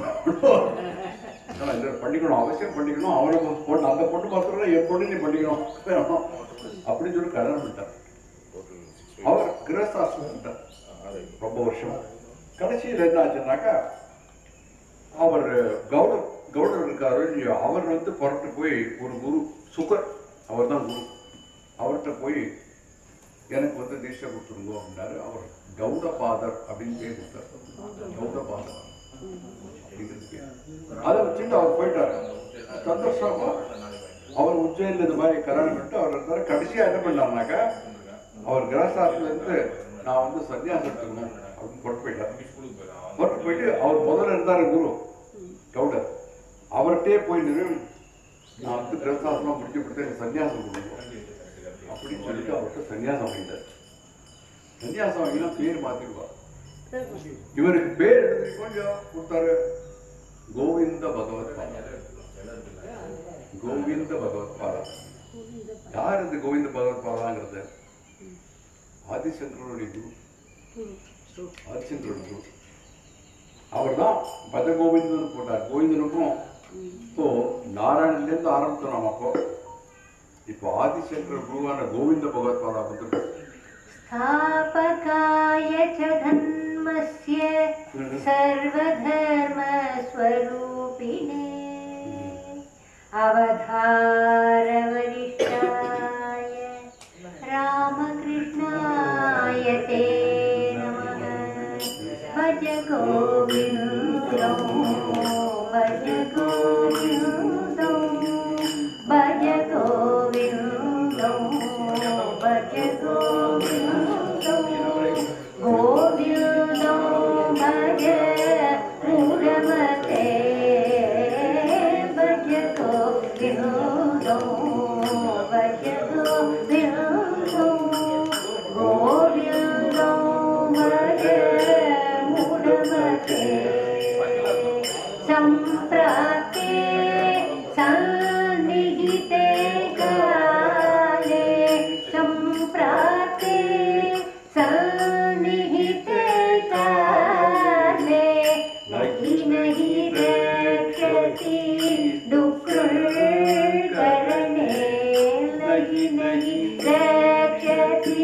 ஆனால் இதில் பண்ணிக்கணும் அவசியம் பண்ணிக்கணும் அவனை பொண்ணு அந்த பொண்ணு பார்த்தோம்னா என் பொண்ணு நீ பண்ணிக்கணும் அப்படின்னு சொல்லி கல்யாணம் பண்ணிட்டார் அவர் கிரகஸ்தாசிரமிட்டார் ரொம்ப வருஷம் கடைசியில் என்ன ஆச்சுன்னாக்கா அவர் கௌடர் கௌடர் இருக்காரு இல்லையோ அவர் வந்து புறட்டு போய் ஒரு குரு சுகர் அவர் தான் குரு அவர்கிட்ட போய் எனக்கு வந்து தீட்சை கொடுத்துருங்க அப்படின்னாரு அவர் கௌடபாதர் அப்படின்னு பேர் கொடுத்தார் கௌடபாதர் அப்படிங்கிறது பேர் அதை வச்சுட்டு அவர் போயிட்டாரு சந்தோஷமா அவர் உஜ்ஜயின்ல இந்த மாதிரி கல்யாணம் பண்ணிட்டு அவர் இருந்தாரு கடைசியா என்ன பண்ணாருனாக்கா அவர் கிரகசாரத்துல இருந்து நான் வந்து சன்னியாசம் எடுத்துக்கணும் அப்படின்னு கொண்டு போயிட்டார் கொண்டு போயிட்டு அவர் முதல்ல இருந்தாரு குரு கவுடர் அவர்கிட்டயே போய் நின்று நான் வந்து கிரகசாசனம் முடிச்சு கொடுத்து எனக்கு சன்னியாசம் கொடுக்கணும் அப்படின்னு சொல்லிட்டு அவர்கிட்ட சன்னியாசம் வாங்கிட்டார் சன்னியாசம் வாங்கினா பேர் மாத்திடுவார் இவருக்கு பேர் எடுத்து கொஞ்சம் கொடுத்தாரு கோவிந்த பகவத் பாதா கோவிந்த பகவத் பாதா யார் இந்த கோவிந்த பகவத் பாதாங்கிறது ஆதிசங்கருடைய குரு ஆதிசங்கருடைய குரு அவர் தான் பத கோவிந்தன் போட்டார் கோவிந்தனுக்கும் இப்போ நாராயணன்லேருந்து ஆரம்பித்தோம் நம்ம அப்போ இப்போ ஆதிசங்கர குருவான கோவிந்த பகவத்பாதா வந்து स्थापकाय च धर्मस्य सर्वधर्मस्वरूपिणे अवधारवरिष्ठाय रामकृष्णाय ते नमः भज गोविन्दं भज गोविन्दं भज गोविन्दं भज गोविन्दं गोविन्दं भज मूढमते भज गोविन्दं भज गोविन्दं गोविन्दं भज मूढमते सम्प्राप्ते सन्निहिते काले सम्प्राप्ते सन्निहिते काले नहि नहि रक्षति दुःखकरणे नहि नहि रक्षति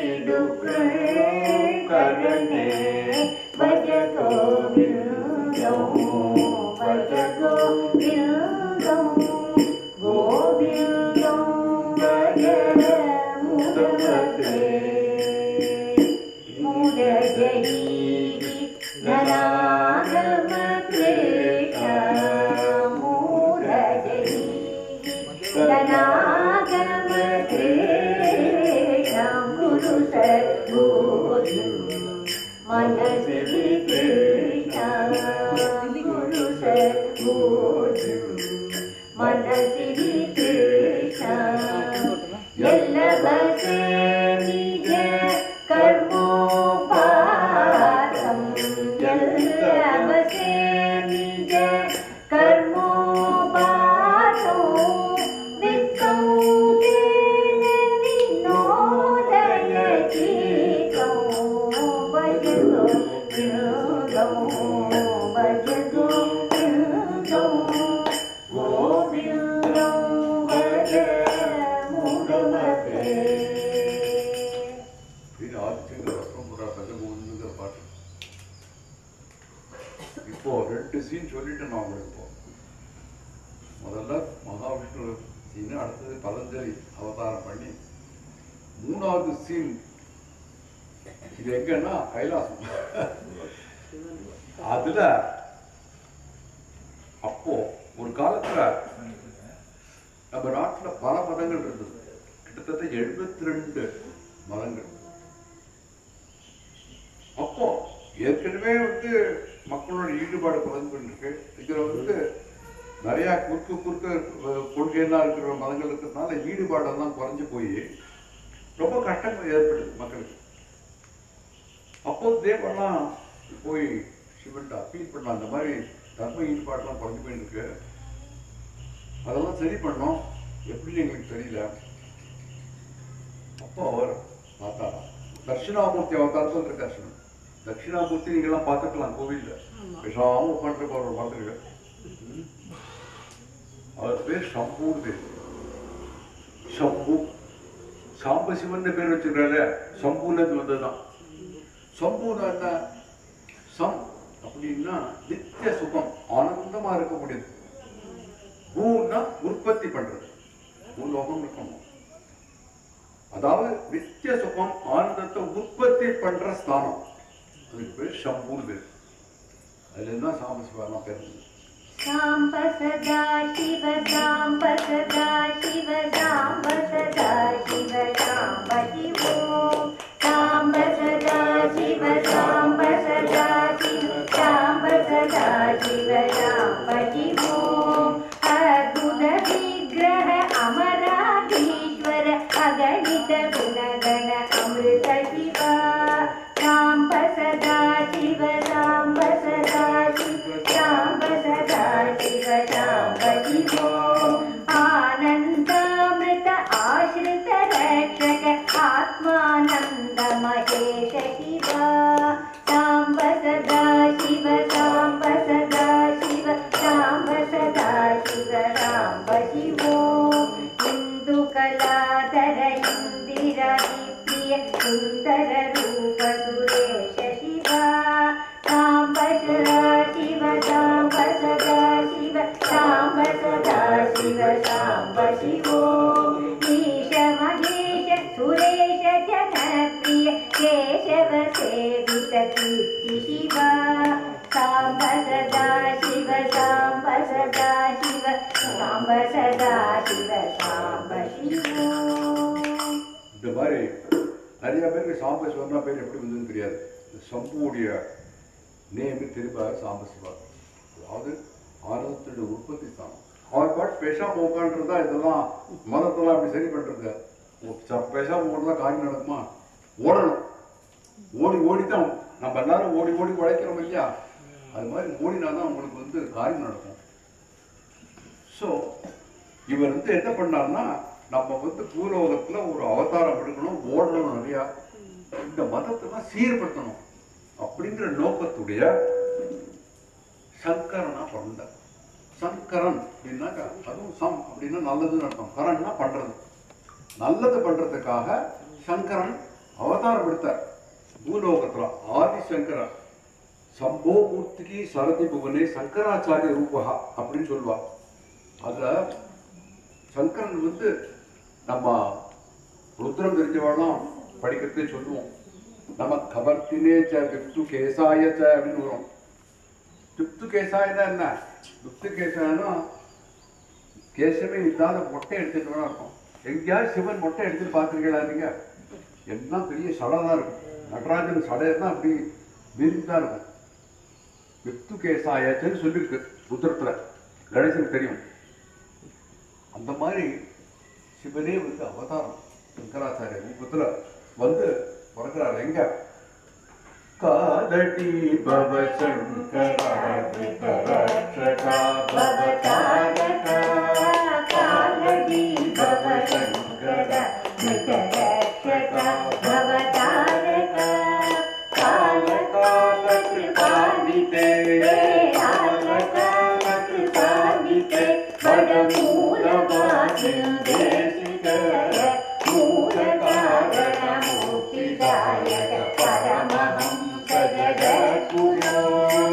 दुःखकरणे भज गोविन्दं भज गोविन्दं गोविन्दं भज मुदमते मुदजयी धनागमक्लेशा मुदजयी धनागमक्लेशा गुरु सद्गुरु मनसि कृष्णा गुरु सद्गुरु मनसि कृष्णा ಎಲ್ಲವಸೆ ನಿಜ ಕರ್ಮೋಪಾತಂ ಎಲ್ಲವಸೆ ನಿಜ ಕರ್ಮೋಪಾತಂ ವಿತ್ತೌತೇನ ವಿನೋದಯ ಚೀತಂ ಭಜಗೋ ವಿನೋದಂ ಭಜಗೋ ವಿನೋದಂ ಗೋವಿಂದಂ ಭಜ ಮುದಮತೆ இது ஆதிசங்கர ரத்னபுரா பஜகோவிந்தங்கிற பாட்டு இப்போ ரெண்டு சீன் சொல்லிட்டு நான் உங்களுக்கு இப்போ முதல்ல மகாவிஷ்ணு சீனு அடுத்தது பதஞ்சலி அவதாரம் பண்ணி மூணாவது சீன் இது எங்கன்னா கைலாசம் அதுல அப்போ ஒரு காலத்துல நம்ம நாட்டுல பல மதங்கள் இருந்தது கிட்டத்தட்ட எழுபத்தி ரெண்டு மதங்கள் அப்போ ஏற்கனவே வந்து மக்களோட ஈடுபாடு குறைந்து கொண்டிருக்கு இதுல வந்து நிறைய குறுக்கு குறுக்க அஹ், கொள்கையெல்லாம் இருக்கிற மதங்கள் இருக்கிறதுனால ஈடுபாடெல்லாம் குறைஞ்சு போய் ரொம்ப கஷ்டங்கள் ஏற்படுது மக்களுக்கு அப்போ தேவெல்லாம் போய் சிவன்ட்ட அப்பீல் பண்ண அந்த மாதிரி தர்ம ஈடுபாடெல்லாம் குறைஞ்சு போயிருக்கு அதெல்லாம் சரி பண்ணோம் எப்படின்னு எங்களுக்கு தெரியல அப்போ அவர் பார்த்தா தட்சிணாமூர்த்தி அவதாரத்தில் இருக்க தர்ஷனம் தட்சிணாமூர்த்தி நீங்கெல்லாம் பார்த்துக்கலாம் கோவில்ல விஷாம உட்காந்துருக்க அவர் பார்த்துருக்க அவர் பேர் சம்பூர் பேர் சம்பு சாம்ப சிவன் பேர் வச்சிருக்காரு சம்பூர்ல இருந்து வந்ததுதான் சம்பூர்னா என்ன சம் அப்படின்னா நித்திய சுகம் ஆனந்தமா இருக்கக்கூடியது பூன்னா உற்பத்தி பண்றது பூலோகம் இருக்கணும் அதாவது நித்திய சுகம் ஆனந்தத்தை உற்பத்தி பண்ற ஸ்தானம் அதுக்கு பேர் சம்பூர் பேர் அதுல இருந்தா சாம்பசிவாலாம் பேர் சாம்ப சதா சிவ சாம்ப சதா சிவ சாம்ப சதா சிவ சாம்ப சிவோ சாம்ப சதா சிவ சாம்ப சதா சிவ சாம்ப சதா சிவ சாம்ப சிவோ அற்புத விக்கிரக அமராதீஸ்வர அகணித குணகண அமிர்த சிவா சாம்ப சதா சிவ சாம்ப சதா சிவ சாம்ப சதா சிவ சாம்ப சிவோ ஆனந்தாமிருத ஆசிரித ரட்சக प्रिय सुन्दर रूप सुरेश शिवा साम्ब सदा शिव साम्ब सदा शिव साम्ब सदा शिव साम्ब शिवो ईश महेश सुरेश जनप्रिय केशव सेवित कीर्ति शिवा साम्ब सदा शिव साम्ब सदा शिव साम्ब सदा शिव साम्ब शिवो இந்த மாதிரி நிறைய பேருக்கு சாம்ப சிவன்னா பேர் எப்படி வந்ததுன்னு தெரியாது இந்த சம்புவுடைய நேமு திரும்ப சாம்ப சிவா அதாவது ஆனந்தத்துடைய உற்பத்தி தான் அவர் பாட்டு பேசாம உட்காந்துருந்தா இதெல்லாம் மதத்தெல்லாம் அப்படி சரி பண்றது ச- பேசாம ஓடுறதா காரியம் நடக்குமா ஓடணும் ஓடி ஓடி தான் நம்ம எல்லாரும் ஓடி ஓடி உழைக்கிறோம் இல்லையா அது மாதிரி ஓடினா தான் உங்களுக்கு வந்து காரியம் நடக்கும் ஸோ இவர் வந்து என்ன பண்ணார்னா நம்ம வந்து பூலோகத்துல ஒரு அவதாரம் எடுக்கணும் ஓடணும் நிறையா இந்த மதத்தெல்லாம் சீர்படுத்தணும் அப்படிங்கிற நோக்கத்துடைய சங்கரனா பிறந்தார் சங்கரன் அப்படின்னாக்கா அதுவும் சம் அப்படின்னா நல்லதுன்னு அர்த்தம் கரன்னா பண்றது நல்லது பண்றதுக்காக சங்கரன் அவதாரம் எடுத்தார் பூலோகத்துல ஆதிசங்கரன் சம்போ மூர்த்திக்கு சரதி புவனே சங்கராச்சாரிய ரூபகா அப்படின்னு சொல்லுவா அதுல சங்கரன் வந்து நம்ம ருத்ரம் தெரிஞ்சவாழ்லாம் படிக்கிறதே சொல்லுவோம் நம்ம கபர்த்தினே ச பிப்து கேசாய ச அப்படின்னு வரும் பிப்து கேசாயனா என்ன பிப்து கேசாயனா கேசமே இல்லாத மொட்டை எடுத்துட்டு வேணா இருக்கும் எங்கேயாவது சிவன் மொட்டை எடுத்துட்டு பார்த்துருக்கீங்களா நீங்க எல்லாம் பெரிய சடை தான் இருக்கும் நடராஜன் சடை தான் அப்படி விரிந்தா இருக்கும் பிப்து கேசாயச்சன்னு சொல்லியிருக்கு ருத்ரத்துல கணேசனுக்கு தெரியும் அந்த மாதிரி சிவனே வந்து அவதாரம் சங்கராச்சாரிய ரூபத்துல வந்து பிறக்கிறார் எங்க காலடி பவ சங்கராதிபரட்சகா भवतारका कालदी भव शङ्कर मृतरक्षका भवतारका कालकालकृपालिते कालकालकृपालिते वडमूलवासिन्देशिकर मूलकारणमूर्तिदायक परमहंस जगद्गुरो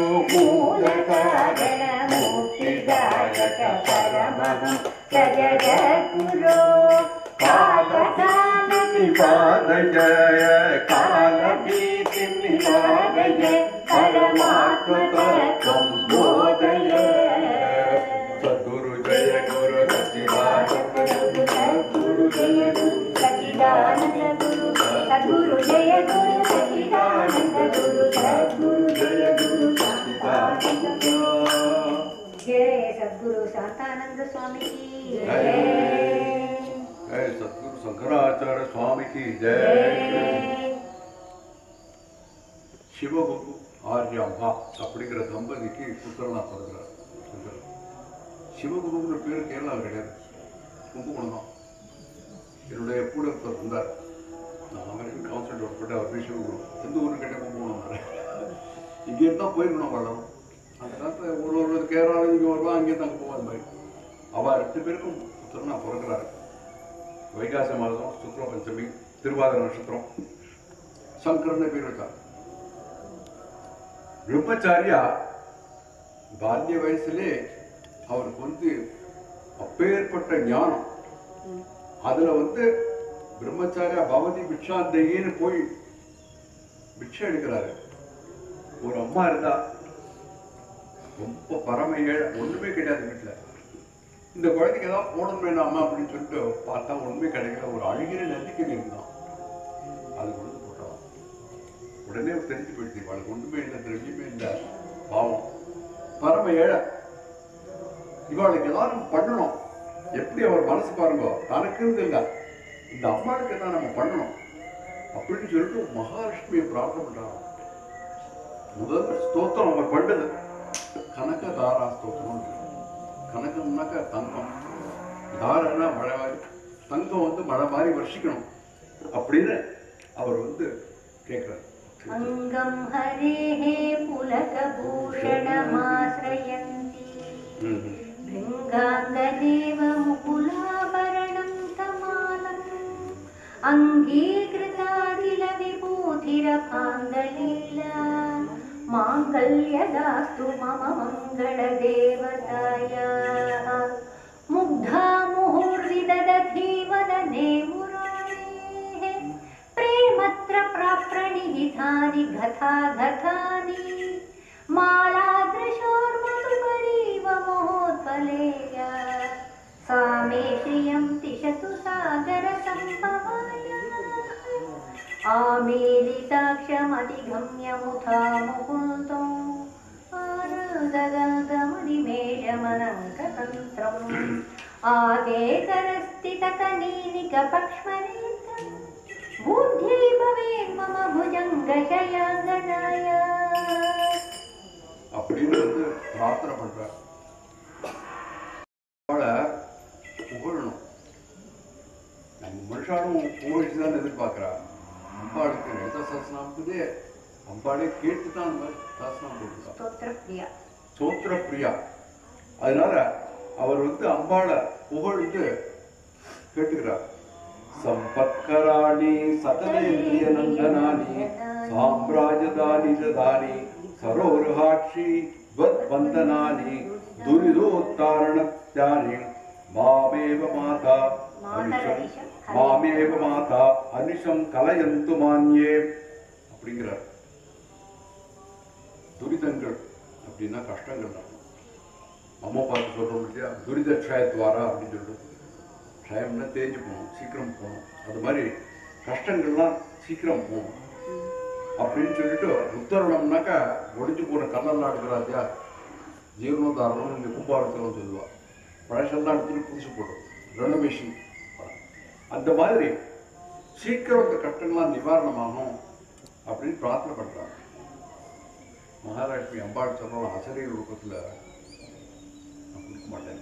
मूलकारणमूर्तिदायक परमहंस जगद्गुरो कालकालकृपालय कालभीतिं निवारय परमात्मतत्त्वं बोधय சத்குரு ஜெய குரு சச்சிதானந்த सद्गुरु जय गुरु सच्चिदानन्द गुरु सद्गुरु जय गुरु सच्चिदानन्द गुरु सद्गुरु जय गुरु सच्चिदानन्द जय सद्गुरु शांतानंद स्वामी की जय ஜெய சத்குரு சங்கராச்சார சுவாமிக்கு ஜெய जय சிவகுரு ஆர்யாம்பா அப்படிங்கிற தம்பதிக்கு புத்திரனா பிறகுறார் சங்கரன். சிவகுருங்கிற பேர் கேரளாவில் கிடையாது கும்பகோணம் தான் என்னுடைய கூட ஒருத்தர் இருந்தார் நான் அமெரிக்கன் கவுன்சில் ஒர்க் பண்ண அவர் பேர் சிவகுரு எந்த ஊருக்கு கேட்ட கும்பகோணம் இங்கே இருந்தால் போயிருக்கணும் வளரும் அந்த நேரத்தில் ஒரு ஒரு கேரளாவில் இங்கே வருவான் அங்கேயே அங்கே போவான் அந்த மாதிரி அவள் ரெண்டு பேருக்கும் புத்திரனா பிறகுறாரு வைகாச மாதம் சுக்ர பஞ்சமி திருவாதிர நட்சத்திரம் சங்கரன் பேர் வச்சார் பிரம்மச்சாரியா பால்ய வயசுலே அவருக்கு வந்து அப்பேற்பட்ட ஞானம் அதுல வந்து பிரம்மச்சாரியா பவதி பிக்ஷாந்தேயின்னு போய் பிக்ஷை எடுக்கிறாரு ஒரு அம்மா இருந்தா ரொம்ப பரம ஏழை ஒண்ணுமே கிடையாது வீட்டுல இந்த குழந்தைக்கு ஏதாவது போடணும் அம்மா அப்படின்னு சொல்லிட்டு பார்த்தா ஒண்ணுமே கிடைக்கல ஒரு அழுகிற நெல்லிக்கனி இருந்தான் அது கொண்டு வந்து போட்டான் உடனே தெரிஞ்சு போயிடுச்சு அவளுக்கு ஒண்ணுமே இல்லை திரவியமே இல்லை பாவம் பரம ஏழை இவளுக்கு ஏதாவது நம்ம பண்ணணும் எப்படி அவர் மனசு பாருங்க தனக்குன்னு இல்லை இந்த அம்மாளுக்கு தான் நம்ம பண்ணணும் அப்படின்னு சொல்லிட்டு மகாலட்சுமியை பிரார்த்தனை பண்றாங்க முதல் ஸ்தோத்திரம் அவர் பண்ணது கனக தாரா ஸ்தோத்திரம் கனகம்னாக்கா தங்கம் தாரன்னா மழை மாதிரி தங்கம் வந்து மழை மாதிரி வருஷிக்கணும் அப்படின்னு அவர் வந்து கேட்கிறார் अङ्गं हरेः पुलकभूषणमाश्रयन्ति ம், ம். भृङ्गाङ्गदेव मुकुलाभरणं तमालम् अङ्गीकृता माङ्गल्यदास्तु मम मङ्गलदेवतायाः मुग्धा मुहुर्विदधती वदने मुरारेः प्रेमत्र प्राप्रणिहितानि गथा गतानि मालादृशोर्मधुकरीव महोत्पलेया सा मे श्रियं तिषतु सागरसम्भवाय आमीलिताक्षमधिगम्य मुथा मुकुन्दो आनन्दगन्धमनिमेषमनङ्कतन्त्रम् आगेकरस्थितकनीनिकपक्ष्मनेत्रम् बुद्धि भवेन् मम भुजङ्गशयाङ्गनाय அப்படின்னு வந்து பிரார்த்தனை பண்றார் அவளை புகழணும் நம்ம மனுஷாலும் புகழ்ச்சி தான் எதிர்பார்க்கிறா அம்பாளுக்கு எந்த சாசனம் இருக்குதே அம்பாளே கேட்டு தான் அந்த மாதிரி சாசனம் போட்டுருக்கா स्तोत्रप्रिया சோத்திர பிரியா அதனால அவர் வந்து அம்பாளை புகழ்ந்து கேட்டுக்கிறார் சம்பத்கராணி சகலேந்திரிய நந்தனானி சாம்ராஜதானி ஜதானி சரோருஹாட்சி வந்தனானி துரிதோத்தாரணத்யானி மாமேவ மாதா அனிஷம் மாமேவ மாதா அனிஷம் கலயந்து மான்யே அப்படிங்கிறார் துரிதங்கள் அப்படின்னா கஷ்டங்கள் தான் அம்மா பார்த்து சொல்றோம் இல்லையா துரித க்ஷயத்வாரா அப்படின்னு சொல்லிட்டு க்ஷயம்னா தேஞ்சு போகணும் சீக்கிரம் போகணும் அது மாதிரி கஷ்டங்கள்லாம் சீக்கிரம் போகணும் அப்படின்னு சொல்லிட்டு உத்தரணம்னாக்கா ஒடிஞ்சு போன கல்லெல்லாம் எடுக்கிறாத்தியா ஜீவனோதாரணம் இங்கே கும்பாரத்தனம் சொல்லுவா பழசெல்லாம் எடுத்துட்டு புதுசு போடும் ரெனோவேஷன் அந்த மாதிரி சீக்கிரம் இந்த கஷ்டங்கள்லாம் நிவாரணமாகும் அப்படின்னு பிரார்த்தனை பண்றாங்க மகாலட்சுமி அம்பாள் சொல்றோம் அசரீர ரூபத்துல நான் கொடுக்க மாட்டேன்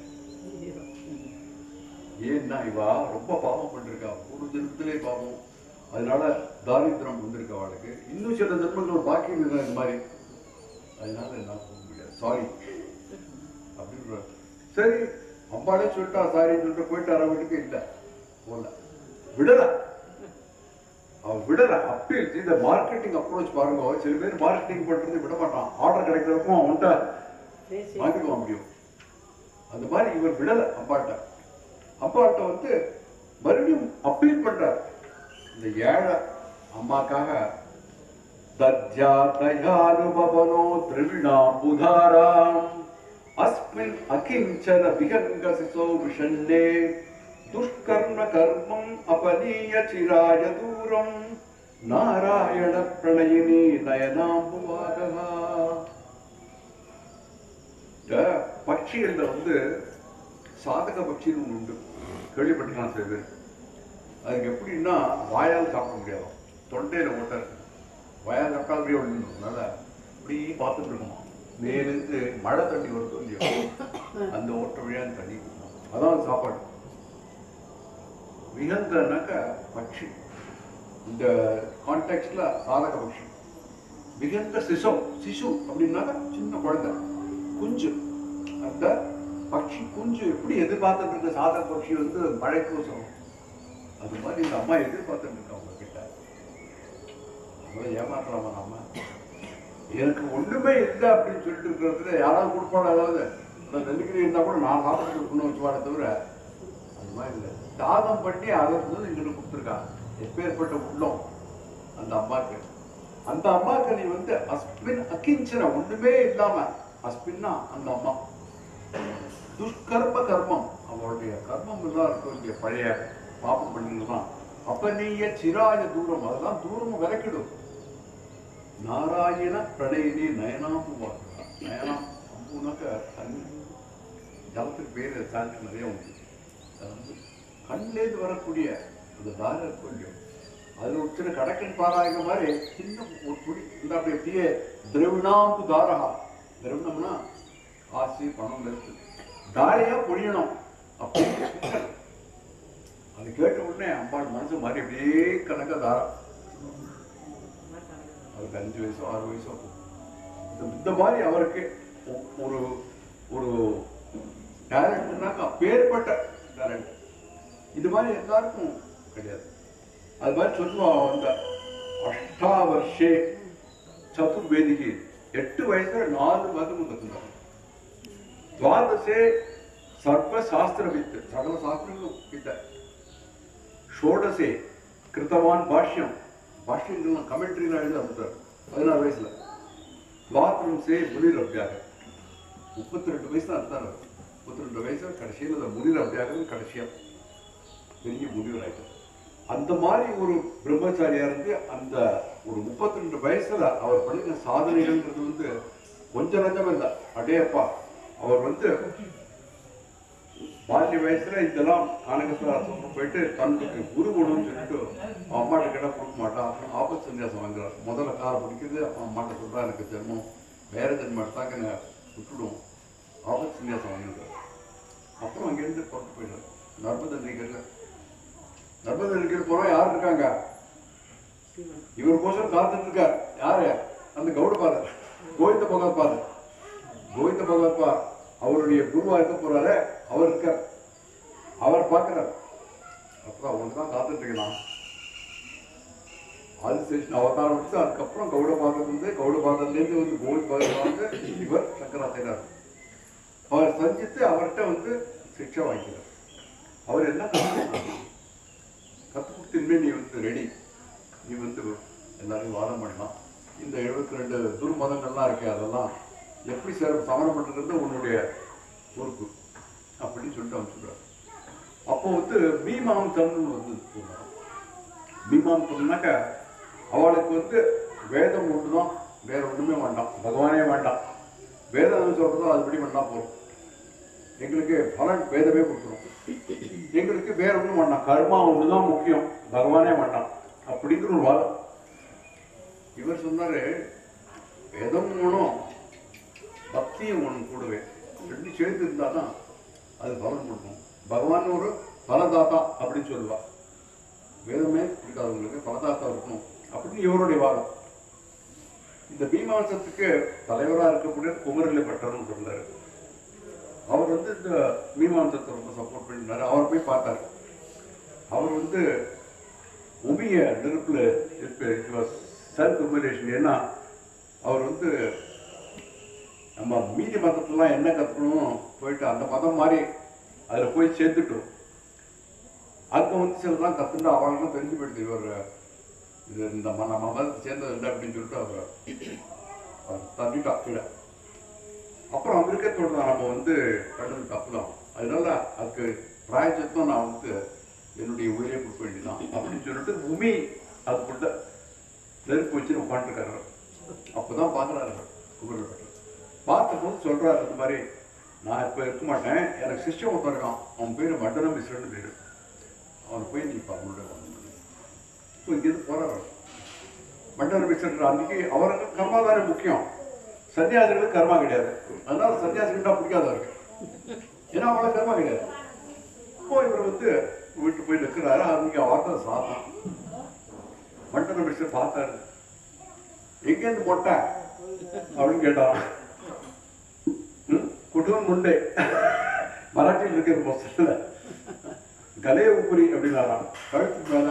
ஏன்னா இவா ரொம்ப பாவம் பண்ணிருக்கா ஒரு ஜென்மத்திலே பாவம் அதனால தாரித்திரம் வந்திருக்கு அவளுக்கு இன்னும் சில ஜென்மங்கள் பாக்கி இல்லை இந்த மாதிரி அதனால என்ன போக முடியாது சாரி அப்படின்ற சரி அம்பாளே சொல்லிட்டா சாரி சொல்லிட்டு போயிட்டார வீட்டுக்கு இல்லை போல விடல அவன் விடல அப்பீல் இந்த மார்க்கெட்டிங் அப்ரோச் பாருங்க சில பேர் மார்க்கெட்டிங் பண்றது விட மாட்டான் ஆர்டர் கிடைக்கிறதுக்கும் அவன்கிட்ட வாங்கிக்க முடியும் அந்த மாதிரி இவர் விடல அப்பாட்ட அப்பாட்ட வந்து மறுபடியும் அப்பீல் பண்றார் இந்த ஏழை அம்மாக்காக தத்யாதயானுபவனோ திரவிணாம்புதாராம் அஸ்மின் அகிஞ்சன விஹங்கசிசோ விஷண்ணே துஷ்கர்ம கர்மம் அபனீய சிராய தூரம் நாராயண பிரணயினி நயனாம்புவாகா இந்த பட்சிகள்ல வந்து சாதக பட்சின்னு ஒண்ணு உண்டு கேள்விப்பட்டிருக்கலாம் சில பேர் அதுக்கு எப்படின்னா வாயால் சாப்பிட முடியாது தொண்டையில ஓட்டை இருக்கு வாயால் சாப்பிட்டா அப்படியே ஒழுங்கனால இப்படி பார்த்துட்டு இருக்குமா மேலிருந்து மழை தண்ணி வருதோ இல்லையோ அந்த ஓட்ட வழியா அந்த தண்ணி குடிக்கணும். அதான் சாப்பாடு விகங்கனாக்க பட்சி இந்த கான்டெக்ட்ல சாதக பட்சி விகங்க சிசு சிசு அப்படின்னாக்க சின்ன குழந்தை குஞ்சு அந்த பட்சி குஞ்சு எப்படி எதிர்பார்த்துட்டு இருக்க சாதக பட்சி வந்து மழைக்கோசம் அது மாதிரி இந்த அம்மா எதிர்பார்த்துட்டு இருக்கா அவங்க கிட்ட அவங்கள ஏமாத்தலாமா நம்ம எனக்கு ஒண்ணுமே இல்லை அப்படின்னு சொல்லிட்டு இருக்கிறதுல யாராவது கொடுப்பாங்க அதாவது நான் நெல்லிக்கறி இருந்தா கூட நான் சாப்பிட்டு இருக்கணும்னு வச்சுவாட தவிர அது மாதிரி இல்லை தாகம் பண்ணி அதை வந்து எங்களுக்கு கொடுத்துருக்கா எப்பேற்பட்ட உள்ளம் அந்த அம்மாக்கு அந்த அம்மாக்கு நீ வந்து அஸ்பின் அகிஞ்சன ஒண்ணுமே இல்லாம அஸ்பின்னா அந்த அம்மா துஷ்கர்ம கர்மம் அவளுடைய கர்மம் எல்லாம் இருக்கும் இங்க பழைய பாப்பம் பண்ணிங்கலாம் அப்ப நீய சிராய தூரம் அதெல்லாம் தூரம் விளக்கிடும் நாராயண பிரணயினி நயனாம்பு நயனாம் அம்புனாக்க தண்ணி ஜலத்துக்கு பேர் சாருக்கு நிறைய உண்டு அது வந்து கண்லேருந்து வரக்கூடிய அந்த தார இருக்கும் இல்லையோ அது ஒரு சின்ன கடக்கன் பாராயங்க மாதிரி சின்ன ஒரு துளி இந்த அப்படி அப்படியே திரவிணாம்பு தாரகா திரவிணம்னா காசு பணம் இருக்கு தாரையா பொழியணும் அப்படி அது கேட்ட உடனே அம்பாள் மனசு மாதிரி அப்படியே கணக்க தாரா அவருக்கு அஞ்சு வயசோ ஆறு வயசோ இருக்கும். இந்த- இந்த மாதிரி அவருக்கு ஒ- ஒரு ஒரு டேலண்ட்னாக்கா பேர்பட்ட டேலண்ட் இது மாதிரி எல்லாருக்கும் கிடையாது அது மாதிரி சொல்லுவா அந்த அஷ்டாவர்ஷே சதுர்வேதிகி எட்டு வயசுல நாலு மதமும் கத்துனார் துவாதசே சர்வ சாஸ்திர வித்து சகல சாஸ்திரங்களும் வித்த ஷோடசே கிருத்தவான் பாஷ்யம் பாஷ்யம் கமெண்ட்ரிலாம் எழுத ஆரம்பித்தார் பதினாறு வயசுல துவாத்திரம்சே முனிர் அபியாக முப்பத்தி ரெண்டு வயசு தான் இருந்தார் அவர். முப்பத்தி ரெண்டு வயசுல கடைசியில் அந்த முனிர் அபியாக கடைசியா பெரிய முனிவர் ஆயிட்டார் அந்த மாதிரி ஒரு பிரம்மச்சாரியா இருந்து அந்த ஒரு முப்பத்தி ரெண்டு வயசுல அவர் பண்ணின சாதனைகள்ன்றது வந்து கொஞ்சம் நஞ்சம் இல்லை அடேப்பா அவர் வந்து பால்ய வயசுல இதெல்லாம் கானகஸ்வரம் போயிட்டு தன்னுக்கு குரு குணம்னு சொல்லிட்டு அவன் அம்மாட்ட கேட்டா கொடுக்க மாட்டான் அப்புறம் ஆபத் சன்னியாசம் வாங்குறார் முதல்ல காரை பிடிக்குது அவன் அம்மாட்ட சொல்றா எனக்கு ஜென்மம் வேற ஜென்மம் எடுத்தாக்க என்ன விட்டுடும் ஆபத் சன்னியாசம் வாங்கிடுறார் அப்புறம் அங்கேருந்து புறத்து போயிடுறார் நர்மத நதிகர்ல நர்மத நதிகர் போனா யார் இருக்காங்க இவருக்கோசரம் காத்துட்டு இருக்கார் யாரு அந்த கௌடபாதர் கோவிந்த பகவத்பாதர் கோவிந்த பகவத்பா அவருடைய குருவா இருக்க போறாரு அவர் இருக்கார் அவர் பார்க்கிறார் அப்புறம் அவனுக்கு தான் காத்துட்டு இருக்கலாம் ஆதிசேஷன் அவதாரம் வச்சு அதுக்கப்புறம் கௌடபாதர் வந்து கௌடபாதர்லேருந்து வந்து கோவிந்த் பாதர் வந்து இவர் சங்கராச்சாரியார் அவர் சந்தித்து அவர்கிட்ட வந்து சிக்ஷை வாங்கிக்கிறார் அவர் என்ன கற்றுக் கற்றுக் கொடுத்தின்மே நீ வந்து ரெடி நீ வந்து எல்லாரையும் வாதம் பண்ணலாம் இந்த எழுபத்தி ரெண்டு துர்மதங்கள்லாம் இருக்கு அதெல்லாம் எப்படி சேர சமரம் பண்ணுறது உன்னுடைய பொறுப்பு அப்படின்னு சொல்லிட்டு அவன் சொல்றார் அப்போ வந்து மீமாம்சம்னு வந்து சொல்றான் மீமாம்சம்னாக்க அவளுக்கு வந்து வேதம் ஒன்றுதான் வேற ஒண்ணுமே வேண்டாம் பகவானே வேண்டாம் வேதம் எது சொல்றதோ அதுபடி பண்ணா போதும் எங்களுக்கு பலன் வேதமே கொடுத்துரும் எங்களுக்கு வேற ஒன்றும் வேண்டாம் கர்மா ஒண்ணுதான் முக்கியம் பகவானே வேண்டாம் அப்படிங்கிற ஒரு வாதம் இவர் சொன்னாரு வேதம் ஒன்றும் பக்தியும் ஒன்று கூடவே ரெண்டு சேர்த்து இருந்தால் தான் அது பலன் கொடுக்கும் பகவான் ஒரு பலதாத்தா அப்படின்னு சொல்லுவா வேதமே பிடிக்காதவங்களுக்கு பலதாத்தா இருக்கணும் அப்படின்னு இவருடைய வாதம் இந்த மீமாசத்துக்கு தலைவராக இருக்கக்கூடிய குமரில பட்டர்னு இருந்தார் அவர் வந்து இந்த மீமாசத்தை ரொம்ப சப்போர்ட் பண்ணினாரு அவர் போய் பார்த்தாரு அவர் வந்து உமிய நெருப்புல செல்ஃப் ரிமரேஷன் ஏன்னா அவர் வந்து நம்ம மீதி மதத்துலாம் என்ன கற்றுக்கணும் போயிட்டு அந்த மதம் மாதிரி அதில் போய் சேர்த்துட்டோம் அங்கே வந்து சிலதான் கற்றுட்டு அவங்களும் தெரிஞ்சு போயிடுது இவர் இது இந்த ம- நம்ம மதத்தை சேர்ந்தது இல்லை அப்படின்னு சொல்லிட்டு அவர் அவர் தள்ளிட்டா கீழே அப்புறம் அவருக்கே தோணுதான் நம்ம வந்து கண்டது தப்பு தான் அதனால அதுக்கு பிராயச்சத்தம் நான் வந்து என்னுடைய உயிரை கொடுக்க வேண்டியதான் அப்படின்னு சொல்லிட்டு உமி அதுக்குள்ள நெருப்பு வச்சு உட்காந்துருக்காரு அப்பதான் பார்க்குறாரு குபேரப்பட்டர் பார்த்தபோது சொல்றாரு இந்த மாதிரி நான் இப்போ இருக்க மாட்டேன் எனக்கு சிஷ்யம் ஒருத்தன் இருக்கான் அவன் பேர் மண்டல மிஸ்ரன்னு பேர் அவனை போய் நீ அவனோட இப்போ இங்கேருந்து போறாரு மண்டல மிஸ்ரன்ற அன்னைக்கு அவருக்கு கர்மா தானே முக்கியம் சன்னியாசிகளுக்கு கர்மா கிடையாது அதனால சன்னியாசிகிட்டா பிடிக்காத இருக்கு ஏன்னா அவங்கள கர்மா கிடையாது அப்போ இவர் வந்து வீட்டு போய் நிற்கிறாரு அன்னைக்கு வார்த்தை சாத்தான் மண்டல மிஸ்ரர் பார்த்தாரு எங்கேருந்து மொட்டை அப்படின்னு கேட்டான் ம், குடும்பம் முண்டே மராட்டியில் இருக்கிற புஸ்தகத்துல கலைய உப்புரி அப்படின்னாராம் கழுத்துக்கு மேல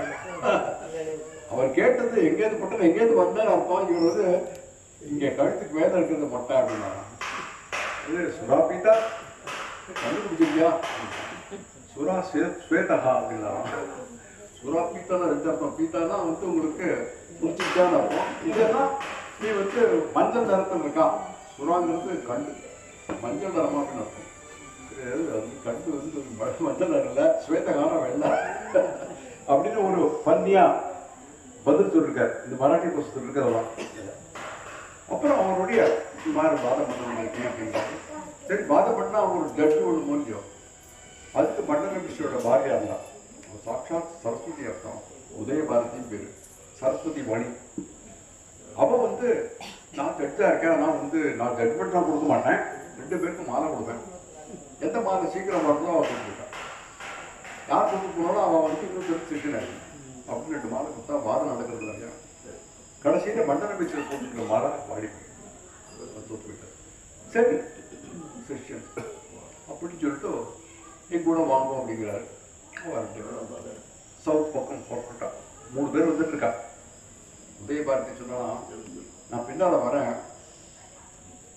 அவர் கேட்டது எங்கேருந்து பட்டது எங்கேருந்து வந்தார் அர்த்தம் இவர் வந்து இங்க கழுத்துக்கு மேல இருக்கிறது மொட்டை அப்படின்னாராம் இது சுறா பீட்டா கண்டுபிடிச்சிருக்கியா சுறா ஸ்வே- ஸ்வேதகா அப்படின்னாராம் சுறா பீத்தானா ரெண்டு அர்த்தம் பீத்தானா வந்து உங்களுக்கு பிடிச்சிருக்கான்னு அர்த்தம் இதெல்லாம் நீ வந்து மஞ்சள் நிறத்தில் இருக்கான் சுறாங்கிறது கண்டு மஞ்சள் நிறமா அப்படின்னு அர்த்தம் இது அது கண்டு வந்து ம- மஞ்சள் நிறம் இல்லை ஸ்வேதகான வெள்ளை அப்படின்னு ஒரு பன்னியா பதில் சொல்லிருக்காரு இந்த மராட்டி புஸ்தகம் இருக்கிறதெல்லாம் அப்புறம் அவருடைய இந்த மாதிரி பாதம் பண்ணிருக்கேன் அப்படிங்கிறாரு சரி பாதம் பண்ணா அவங்க ஒரு ஜட்ஜு ஒன்று மூலியம் அதுக்கு மண்டல மிஸ்ரோட பாரியா இருந்தா அவ சாட்சாத் சரஸ்வதி அர்த்தம் உதய பாரதியின் பேரு சரஸ்வதி வாணி அவ வந்து நான் ஜட்ஜா இருக்கேன் நான் வந்து நான் ஜட்மெண்ட்லாம் கொடுக்க மாட்டேன் ரெண்டு பேருக்கும் மாலை கொடுப்பேன் எந்த மாலை சீக்கிரம் வரணும் அவ கொடுத்துருக்கேன் யார் கொடுத்து போனாலும் அவன் வந்து இன்னும் தெரிஞ்சு சிக்கினேன் அப்படின்னு ரெண்டு மாலை கொடுத்தா வாதம் நடக்கிறது இல்லையா கடைசியில மண்டல மிஸ்ரர் போட்டுக்கிற மாலை வாடி போயிட்டார் தோத்து போயிட்டார் சரி சிஷ்யன் அப்படின்னு சொல்லிட்டு என் கூட வாங்கும் அப்படிங்கிறாரு வரட்டு சவுத் பக்கம் புறப்பட்டா மூணு பேர் வந்துட்டு இருக்கா உதய பாரதி சொன்னா நான் பின்னால வரேன்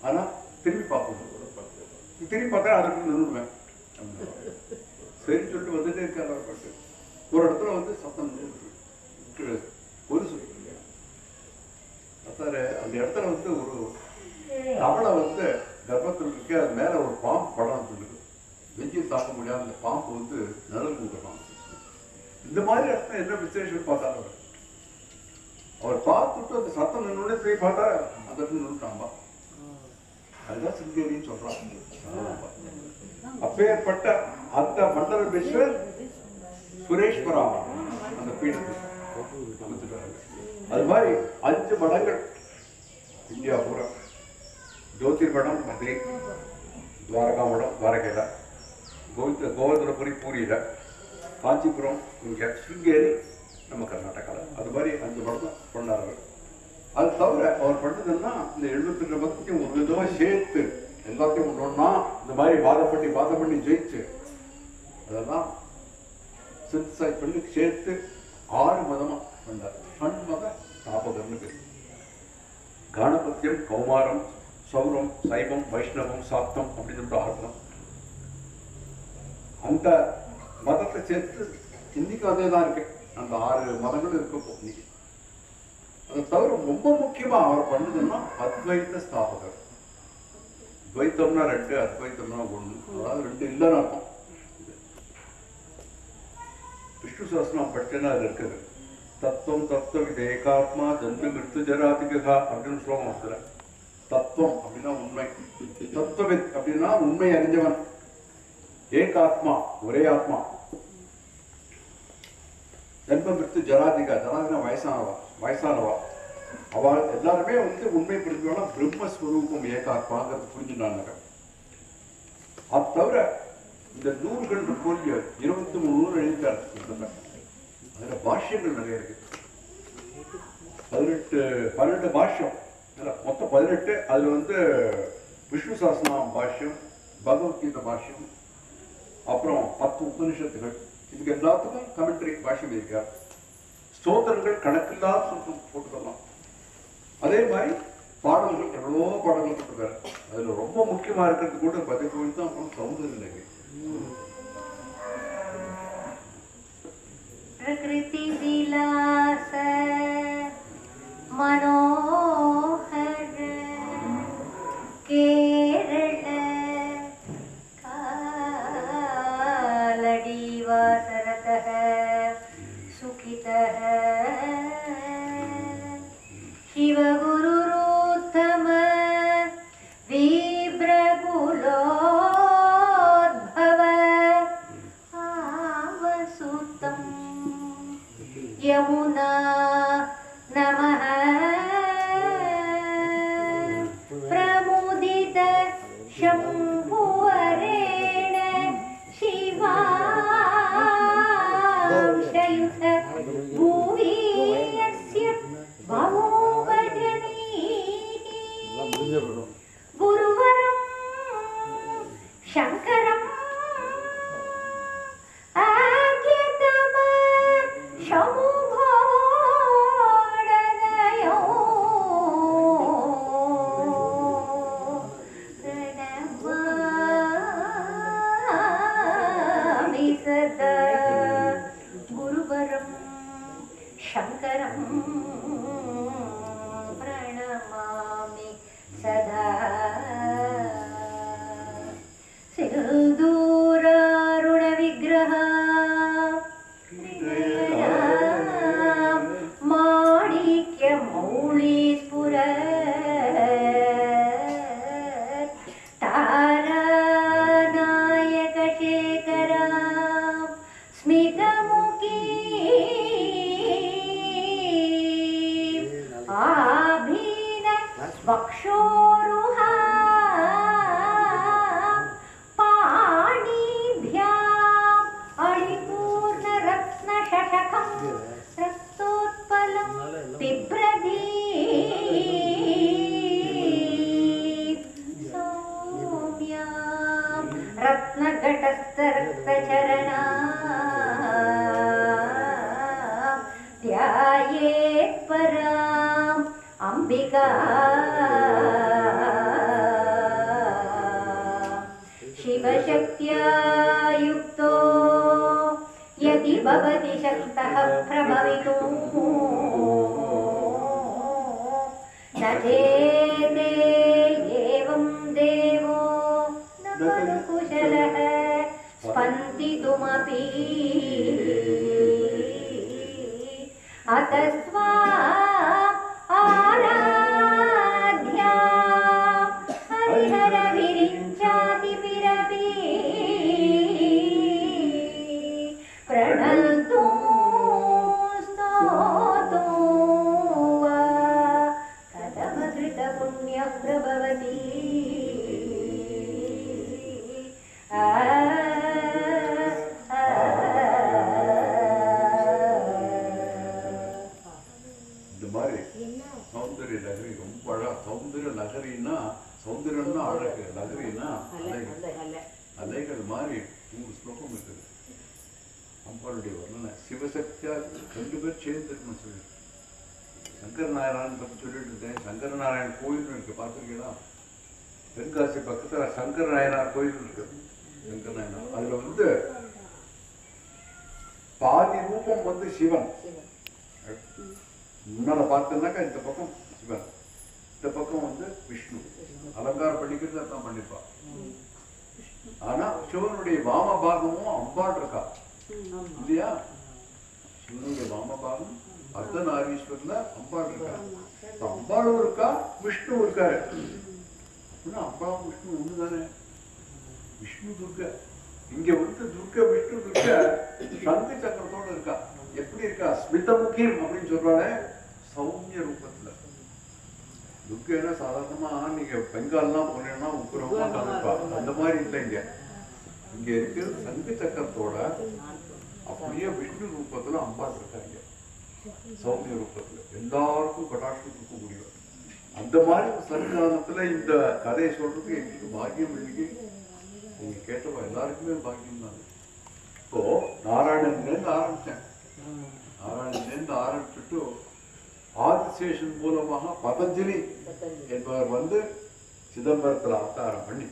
ஆனா திரும்பி பார்க்கணும் திரும்பி பார்த்தா அதுக்கு நின்றுடுவேன் சரி சொல்லிட்டு வந்துட்டே இருக்காரு அவர் பாட்டு ஒரு இடத்துல வந்து சத்தம் நின்னுட்டு, ஒரு சொல்லுங்க அத்தாரு அந்த இடத்துல வந்து ஒரு தவளை வந்து கர்ப்பத்தில் இருக்க அது மேல ஒரு பாம்பு படம் சொல்லுது வெஞ்சி தாக்க முடியாத அந்த பாம்பு வந்து நிழல் கொடுக்கலாம் இந்த மாதிரி இடத்துல என்ன விசேஷம் பார்த்தாரு அவர் அவர் பார்த்துட்டு அந்த சத்தம் நின்று போய் பார்த்தா அந்த இடத்துல நின்றுட்டாம்பா அதுதான் சிங்கேரின்னு சொல்றாங்க அப்பேற்பட்ட அந்த மண்டல விஸ்வர் சுரேஸ்வரா அந்த பீடத்துக்கு கொடுத்துட்டாரு. அது மாதிரி அஞ்சு மடங்கள் இந்தியா பூரா ஜோதிர்மடம் மதுரை துவாரகா மடம் துவாரகையில் கோவிந்த கோவர்தனபுரி பூரியில் காஞ்சிபுரம் இங்கே சிங்கேரி நம்ம கர்நாடகாவில் அது மாதிரி அஞ்சு மடம் தான் பண்ணார் அவர் அது தவிர அவர் பண்ணதுன்னா இந்த எழுபத்தி ரெண்டு பக்கத்தையும் ஒரு விதமாக சேர்த்து எல்லாத்தையும் ஒன்று ஒன்றா இந்த மாதிரி வாதம் பண்ணி வாதம் பண்ணி ஜெயிச்சு அதெல்லாம் சின்சைட் பண்ணி சேர்த்து ஆறு மதமா பண்ணார் ஷண்மத தாபகர்னு பேர் காணபத்தியம் கௌமாரம் சௌரம் சைவம் வைஷ்ணவம் சாப்தம் அப்படின்னு சொல்லிட்டு ஆகணும் அந்த மதத்தை சேர்த்து இன்னைக்கும் அதே தான் இருக்கு அந்த ஆறு மதங்கள் இருக்கு இப்போ இன்னைக்கு அதை தவிர ரொம்ப முக்கியமா அவர் பண்ணதுன்னா அத்வைத ஸ்தாபகர் துவைத்தம்னா ரெண்டு அத்வைத்தம்னா ஒண்ணு அதாவது ரெண்டு இல்லைன்னு அர்த்தம் விஷ்ணு சஹஸ்ரம் படிச்சேன்னா அது இருக்குது தத்துவம் தத்துவம் இது ஏகாத்மா ஜந்து மிருத்து ஜராதிகா அப்படின்னு ஸ்லோகம் வருதுல தத்துவம் அப்படின்னா உண்மை தத்துவவித் அப்படின்னா உண்மை அறிஞ்சவன் ஏகாத்மா ஒரே ஆத்மா ஜன்ம மிருத்து ஜராதிகா ஜராதினா வயசானவா வயசானவா அவள் எல்லாருமே வந்து உண்மை புரிஞ்சவனா பிரம்மஸ்வரூபம் ஏகாத்மாங்கிறது புரிஞ்சுட்டாங்க அது தவிர இந்த நூல்கள் இருக்கக்கூடிய இருபத்தி மூணு நூல் எழுதிட்டார் கிட்டத்தட்ட. அதுல பாஷ்யங்கள் நிறைய இருக்கு பதினெட்டு பன்னெண்டு பாஷ்யம் இல்ல, மொத்தம் பதினெட்டு அதுல வந்து விஷ்ணு சாஸ்திரம் பாஷ்யம் பகவத்கீதை பாஷ்யம் அப்புறம் பத்து உபனிஷத்துகள் இதுக்கு எல்லாத்துக்கும் கமெண்ட்ரி பாஷ்யம் இருக்கார் ஸ்தோத்திரங்கள் கணக்கில்லாத சொல்லிட்டு போட்டுக்கலாம் அதே மாதிரி பாடல்கள் எவ்வளவோ பாடல்கள் போட்டிருக்காரு அதுல ரொம்ப முக்கியமா இருக்கிறது கூட பதிவு கோயில் தான் அப்புறம் சௌந்தரிய நிலை प्रकृति विलास मनोहर केरल कालडीवासरतः सुखितः शिवगुरुरोत्तम विभ्रकुलोद्भव आवसुतम् यमुना नमः प्रमुदित शम्भुवरेण शिवाशयुत भुवि यस्य बहुवजनीः गुरुवरं शङ्करम् आज्ञतम शम्भोडनयो प्रणमामि सदा गुरुवरं शङ्करं प्रणमामि सदा सिन्दूरारुणविग्रह माणिक्यमौळीस्फुर तारानायकशेखरा स्मितमुखी आभीन वक्षोरुहा पाणिभ्याम् अणिपूर्णरत्नशशखम् रक्तोत्पलं बिभ्रती सौम्यां रत्नघटस्थरक्तचरणा ध्यायेत् पराम् अम्बिका भवति शक्तः प्रभवितुम् न चेते एवं देवो न खलु कुशलः स्पन्दितुमपि अतस्वा आराध्या हरिहरविरिञ्चातिभिरपि प्रणन्तु स्तोतु वा कथमकृतपुण्यः प्रभवति आ, आ, இந்த மாதிரி சௌந்தரிய நகரி ரொம்ப அழகா சௌந்தரிய நகரின்னா சௌந்தரியம்னா அழகு நகரின்னா அலைகள் அலைகள் மாதிரி நூறு ஸ்லோகம் இருக்குது அம்பாளுடைய வர்ணனை சிவசக்தியா ரெண்டு பேர் சேர்ந்துருக்குன்னு சொல்லி சங்கர நாராயணன் பற்றி சொல்லிட்டு இருந்தேன் சங்கர நாராயணன் கோயில் இருக்கு பார்த்துருக்கீங்களா தென்காசி பக்கத்துல சங்கர நாயனார் கோயில் இருக்கு சங்கர நாயனார் அதுல வந்து பாதி ரூபம் வந்து சிவன் முன்னால பார்த்தோம்னாக்கா இந்த பக்கம் சிவன் இந்த பக்கம் வந்து விஷ்ணு அலங்காரம் பண்ணிக்கிறது அதான் பண்ணிப்பா ஆனா சிவனுடைய வாம பாகமும் அம்பாள் இருக்கா இல்லையா சிவனுடைய வாம பாகம் அர்த்தநாரீஸ்வரர்ல அம்பாள் இருக்கா இப்ப அம்பாளும் இருக்கா விஷ்ணு இருக்காரு அப்படின்னா அம்பாவும் விஷ்ணு ஒண்ணுதானே விஷ்ணு துர்கா இங்க வந்து துர்கா விஷ்ணு துர்கா சங்கு சக்கரத்தோட இருக்கா எப்படி இருக்கா ஸ்மிதமுகிம் அப்படின்னு சொல்றாளே சௌமிய ரூபத்துல துர்கைனா சாதாரணமா நீங்க பெங்கால்லாம் போனீங்கன்னா உக்குரமா காமிப்பா அந்த மாதிரி இல்லை இங்க இங்க இருக்கு சங்கு சக்கரத்தோட அப்படியே விஷ்ணு ரூபத்துல அம்பாள் இருக்காங்க சௌமிய ரூபத்துல எல்லாருக்கும் கடாட்சம் கொடுக்கக்கூடியவர் அந்த மாதிரி ஒரு சன்னிதானத்துல இந்த கதையை சொல்றதுக்கு எங்களுக்கு பாக்கியம் இன்னைக்கு நீங்க கேட்டவா எல்லாருக்குமே பாக்கியம் தான் இப்போ நாராயணன்லேருந்து ஆரம்பிச்சேன் நாராயணன்லேருந்து ஆரம்பிச்சுட்டு ஆதிசேஷன் மூலமாக பதஞ்சலி என்பவர் வந்து சிதம்பரத்தில் அவதாரம் பண்ணி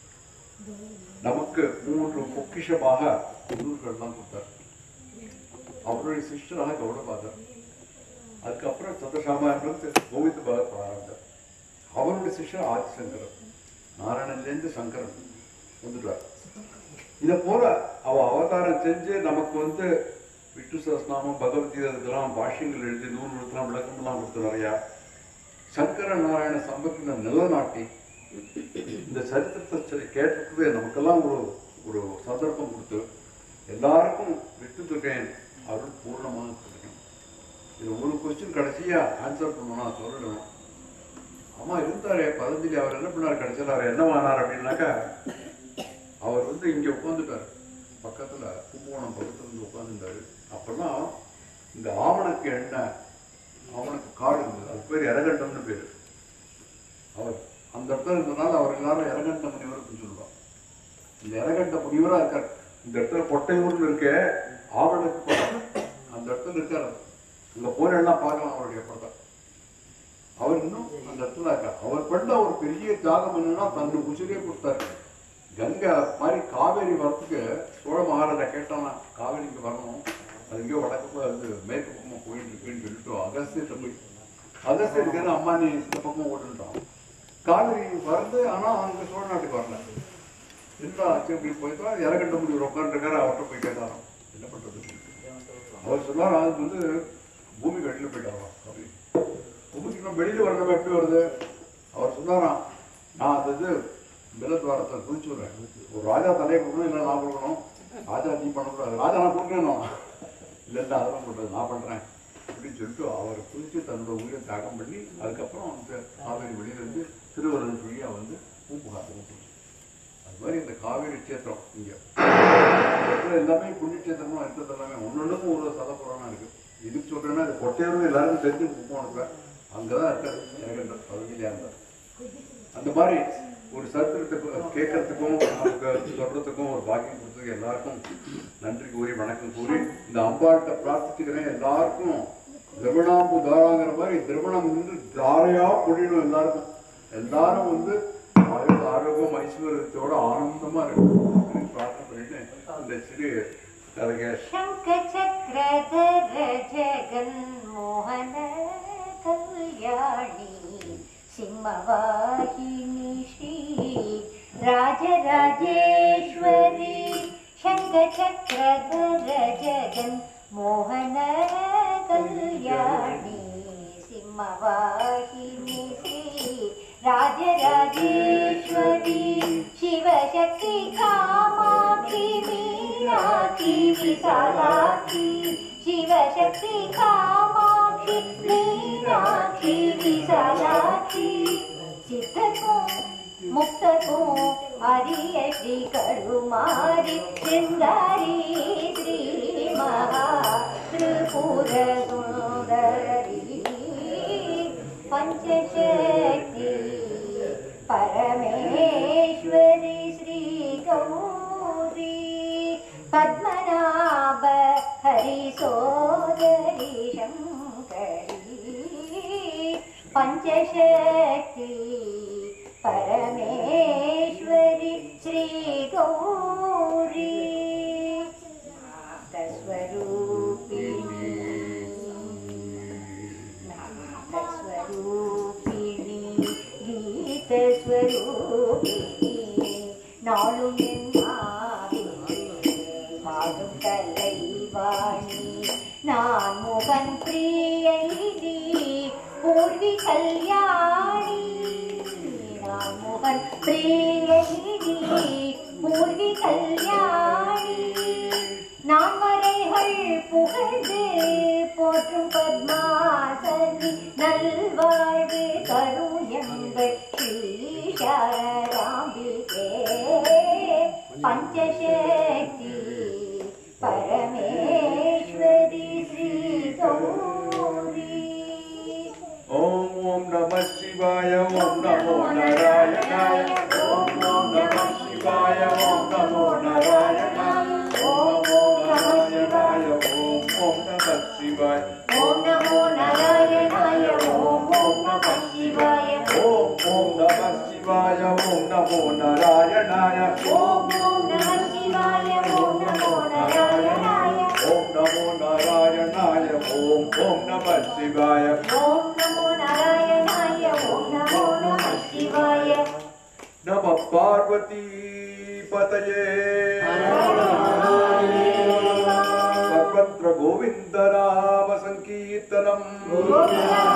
நமக்கு மூன்று பொக்கிஷமாக குருக்கள்லாம் கொடுத்தார் அவருடைய சிஷ்டராக கௌடபாதர் அதுக்கப்புறம் சந்தசாமாயன்றது கோவிந்த பகத் ஆரம்பித்தார் அவருடைய சிஷ்யர் ஆதிசங்கரர் நாராயணன்லேருந்து சங்கரன் வந்துட்டார் இதை போல அவ அவதாரம் செஞ்சு நமக்கு வந்து விஷ்ணு சஹஸ்நாமம் பகவத்கீதை இதெல்லாம் பாஷ்யங்கள் எழுதி நூறு நூறுலாம் விளக்கம்லாம் கொடுத்து நிறையா சங்கர நாராயண சம்பத்தின நிலநாட்டி இந்த சரித்திரத்தை சரி கேட்டது நமக்கெல்லாம் ஒரு ஒரு சந்தர்ப்பம் கொடுத்து எல்லாருக்கும் விட்டு துர்க்கையன் அருள் பூர்ணமாக கிடைக்கும் இது ஒரு கொஸ்டின் கடைசியா ஆன்சர் பண்ணணும் நான் சொல்லணும் அம்மா இருந்தாரே பதஞ்சலி அவர் என்ன பண்ணார் கடைசியில் அவர் என்ன ஆனார் அப்படின்னாக்கா அவர் வந்து இங்க உட்காந்துட்டார் பக்கத்துல கும்பகோணம் பக்கத்துல இருந்து உட்காந்துட்டாரு அப்பெல்லாம் இந்த ஆவணக்கு எண்ணெய் ஆவணக்கு காடு இருந்தது அது பேர் இறகண்டம்னு பேரு அவர் அந்த இடத்துல இருந்தனால அவர் எல்லாரும் இறகண்ட முனிவர்னு சொல்லுவாங்க இந்த இறகண்ட முனிவரா இருக்கார் இந்த இடத்துல கொட்டையூர்னு இருக்கே ஆவணக்கு படம் அந்த இடத்துல இருக்கார் அங்க போறேன்னா பார்க்கலாம் அவருடைய படத்தை அவர் இன்னும் அந்த இடத்துல இருக்கார் அவர் பண்ண ஒரு பெரிய தியாகம் என்னன்னா தன்னை உசிரியே கொடுத்தாரு கங்கை மாதிரி காவேரி வரத்துக்கு சோழ மகாராஜா கேட்டானா காவேரி இங்க வரணும் அது எங்கேயோ வடக்கு பக்கம் அது மேற்கு பக்கமா போயிட்டு இருக்குன்னு சொல்லிட்டு அகஸ்தியத்தை போய் அகஸ்தியர் இருக்கிற அம்மா நீ இந்த பக்கம் ஓட்டுட்டான் காவேரி வந்து ஆனா அங்க சோழ நாட்டுக்கு வரல என்ன ஆச்சு அப்படின்னு போயிட்டா இறகண்ட முடிவு உட்காந்துருக்காரு அவர்கிட்ட போய் கேட்டாராம் என்ன பண்றது அவர் சொன்னார் அது வந்து பூமி கட்டில போயிட்டாராம் அப்படின்னு பூமிக்கு நம்ம வெளியில வரணும் எப்படி வருது அவர் சொன்னாராம் நான் அது இது மிலத்வாரத்தை குதிச்சு விடுறேன் ஒரு ராஜா தலையை கொடுக்கணும் இல்லை நான் கொடுக்கணும் ராஜா நீ பண்ணக்கூடாது ராஜா நான் கொடுக்கணும் இல்லை இல்லை அதெல்லாம் பண்ணுறது நான் பண்ணுறேன் அப்படின்னு சொல்லிட்டு அவர் குதிச்சு தன்னோட உயிரை தியாகம் பண்ணி அதுக்கப்புறம் அந்த காவேரி வெளியிலேருந்து திருவள்ளுவர் வழியாக வந்து பூம்புகாத்துக்கு போச்சு அது மாதிரி இந்த காவேரி கஷேத்திரம் இங்கே எல்லாமே புண்ணிய கஷேத்திரமா இருக்கிறது எல்லாமே ஒன்னொன்றுக்கும் ஒரு சதப்புறானா இருக்கு இதுக்கு சொல்றேன்னா இது கொட்டையூர் எல்லாருக்கும் தெரிஞ்சு கும்பகோணத்துல அங்கதான் இருக்காரு எனக்கு பகுதியிலே இருந்தார் அந்த மாதிரி ஒரு சரித்திரத்தை கேட்கறதுக்கும் நமக்கு சொல்றதுக்கும் ஒரு பாக்கியம் கொடுத்ததுக்கு எல்லாருக்கும் நன்றி கூறி வணக்கம் கூறி இந்த அம்பாள்கிட்ட பிரார்த்திச்சுக்கிறேன் எல்லாருக்கும் திரவிணாம்பு தாராங்கிற மாதிரி திருமணம் வந்து தாரையா பொழியணும் எல்லாருக்கும் எல்லாரும் வந்து ஆயுள் ஆரோக்கியம் ஐஸ்வர்யத்தோட ஆனந்தமா இருக்கும் அப்படின்னு பிரார்த்தனை பண்ணிட்டு இந்த சிறு கலங்க शङ्खचक्रधर जगन्मोहन कल्याणी सिंहवाहिनी श्री राजराजेश्वरी शङ्खचक्रधर जगन्मोहन कल्याणी सिंहवाहिनी श्री राजराजेश्वरी शिवशक्ति कामाक्षि मीनाक्षि विशालाक्षि शिवशक्ति कामाक्षि मीनाक्षि विशालाक्षि சித்தக்கும் முக்தக்கும் அரிய ஸ்ரீ கருமாரி சிங்காரி ஸ்ரீ மகா திரிபுர சுந்தரி பஞ்சசக்தி பரமேஸ்வரி ஸ்ரீ கௌரி பத்மநாப ஹரி சோதரி சங்கரி பஞ்சசக்தி பரமேஸ்வரி ஸ்ரீ கௌரி நாதஸ்வரூபிணி கீதஸ்வரூபிணி நாளும் என் நாவில் பாடும் கலைவாணி நான் முகன் பிரியை நீ பூர்வி கல்யாணி நான் முகன் பிரியை நீ பூர்வி கல்யாணி நான் வரைகள் புகழ்ந்து போற்றும் பத்மாசனி நல்வாழ்வு தரும் எங்கள் ஸ்ரீஷாராம்பிகே பஞ்சசக்தி பரமேஸ்வரி ஸ்ரீ கௌரி ஓம் ஓம் நம சிவாய ஓம் நமோ நாராயணாய ஓம் ஓம் நம சிவாய ஓம் நமோ நாராயணாய ஓம் ஓம் நம சிவாய ஓம் ஓம் நம சிவாய ஓம் நமோ நாராயணாய ஓம் ஓம் நம சிவாய ஓம் ஓம் நம சிவாய ஓம் நமோ நாராயணாய ஓம் ஓம் நம சிவாய ஓம் நமோ நாராயணாய ஓம் நமோ நாராயணாய ஓம் ஓம் நம சிவாய ஓம் நமோ நாராயணாய ஓம் நமோ நம சிவாய நம பார்வதி பதயே सर्वत्र गोविन्द नाम सङ्कीर्तनम् கோவிந்தா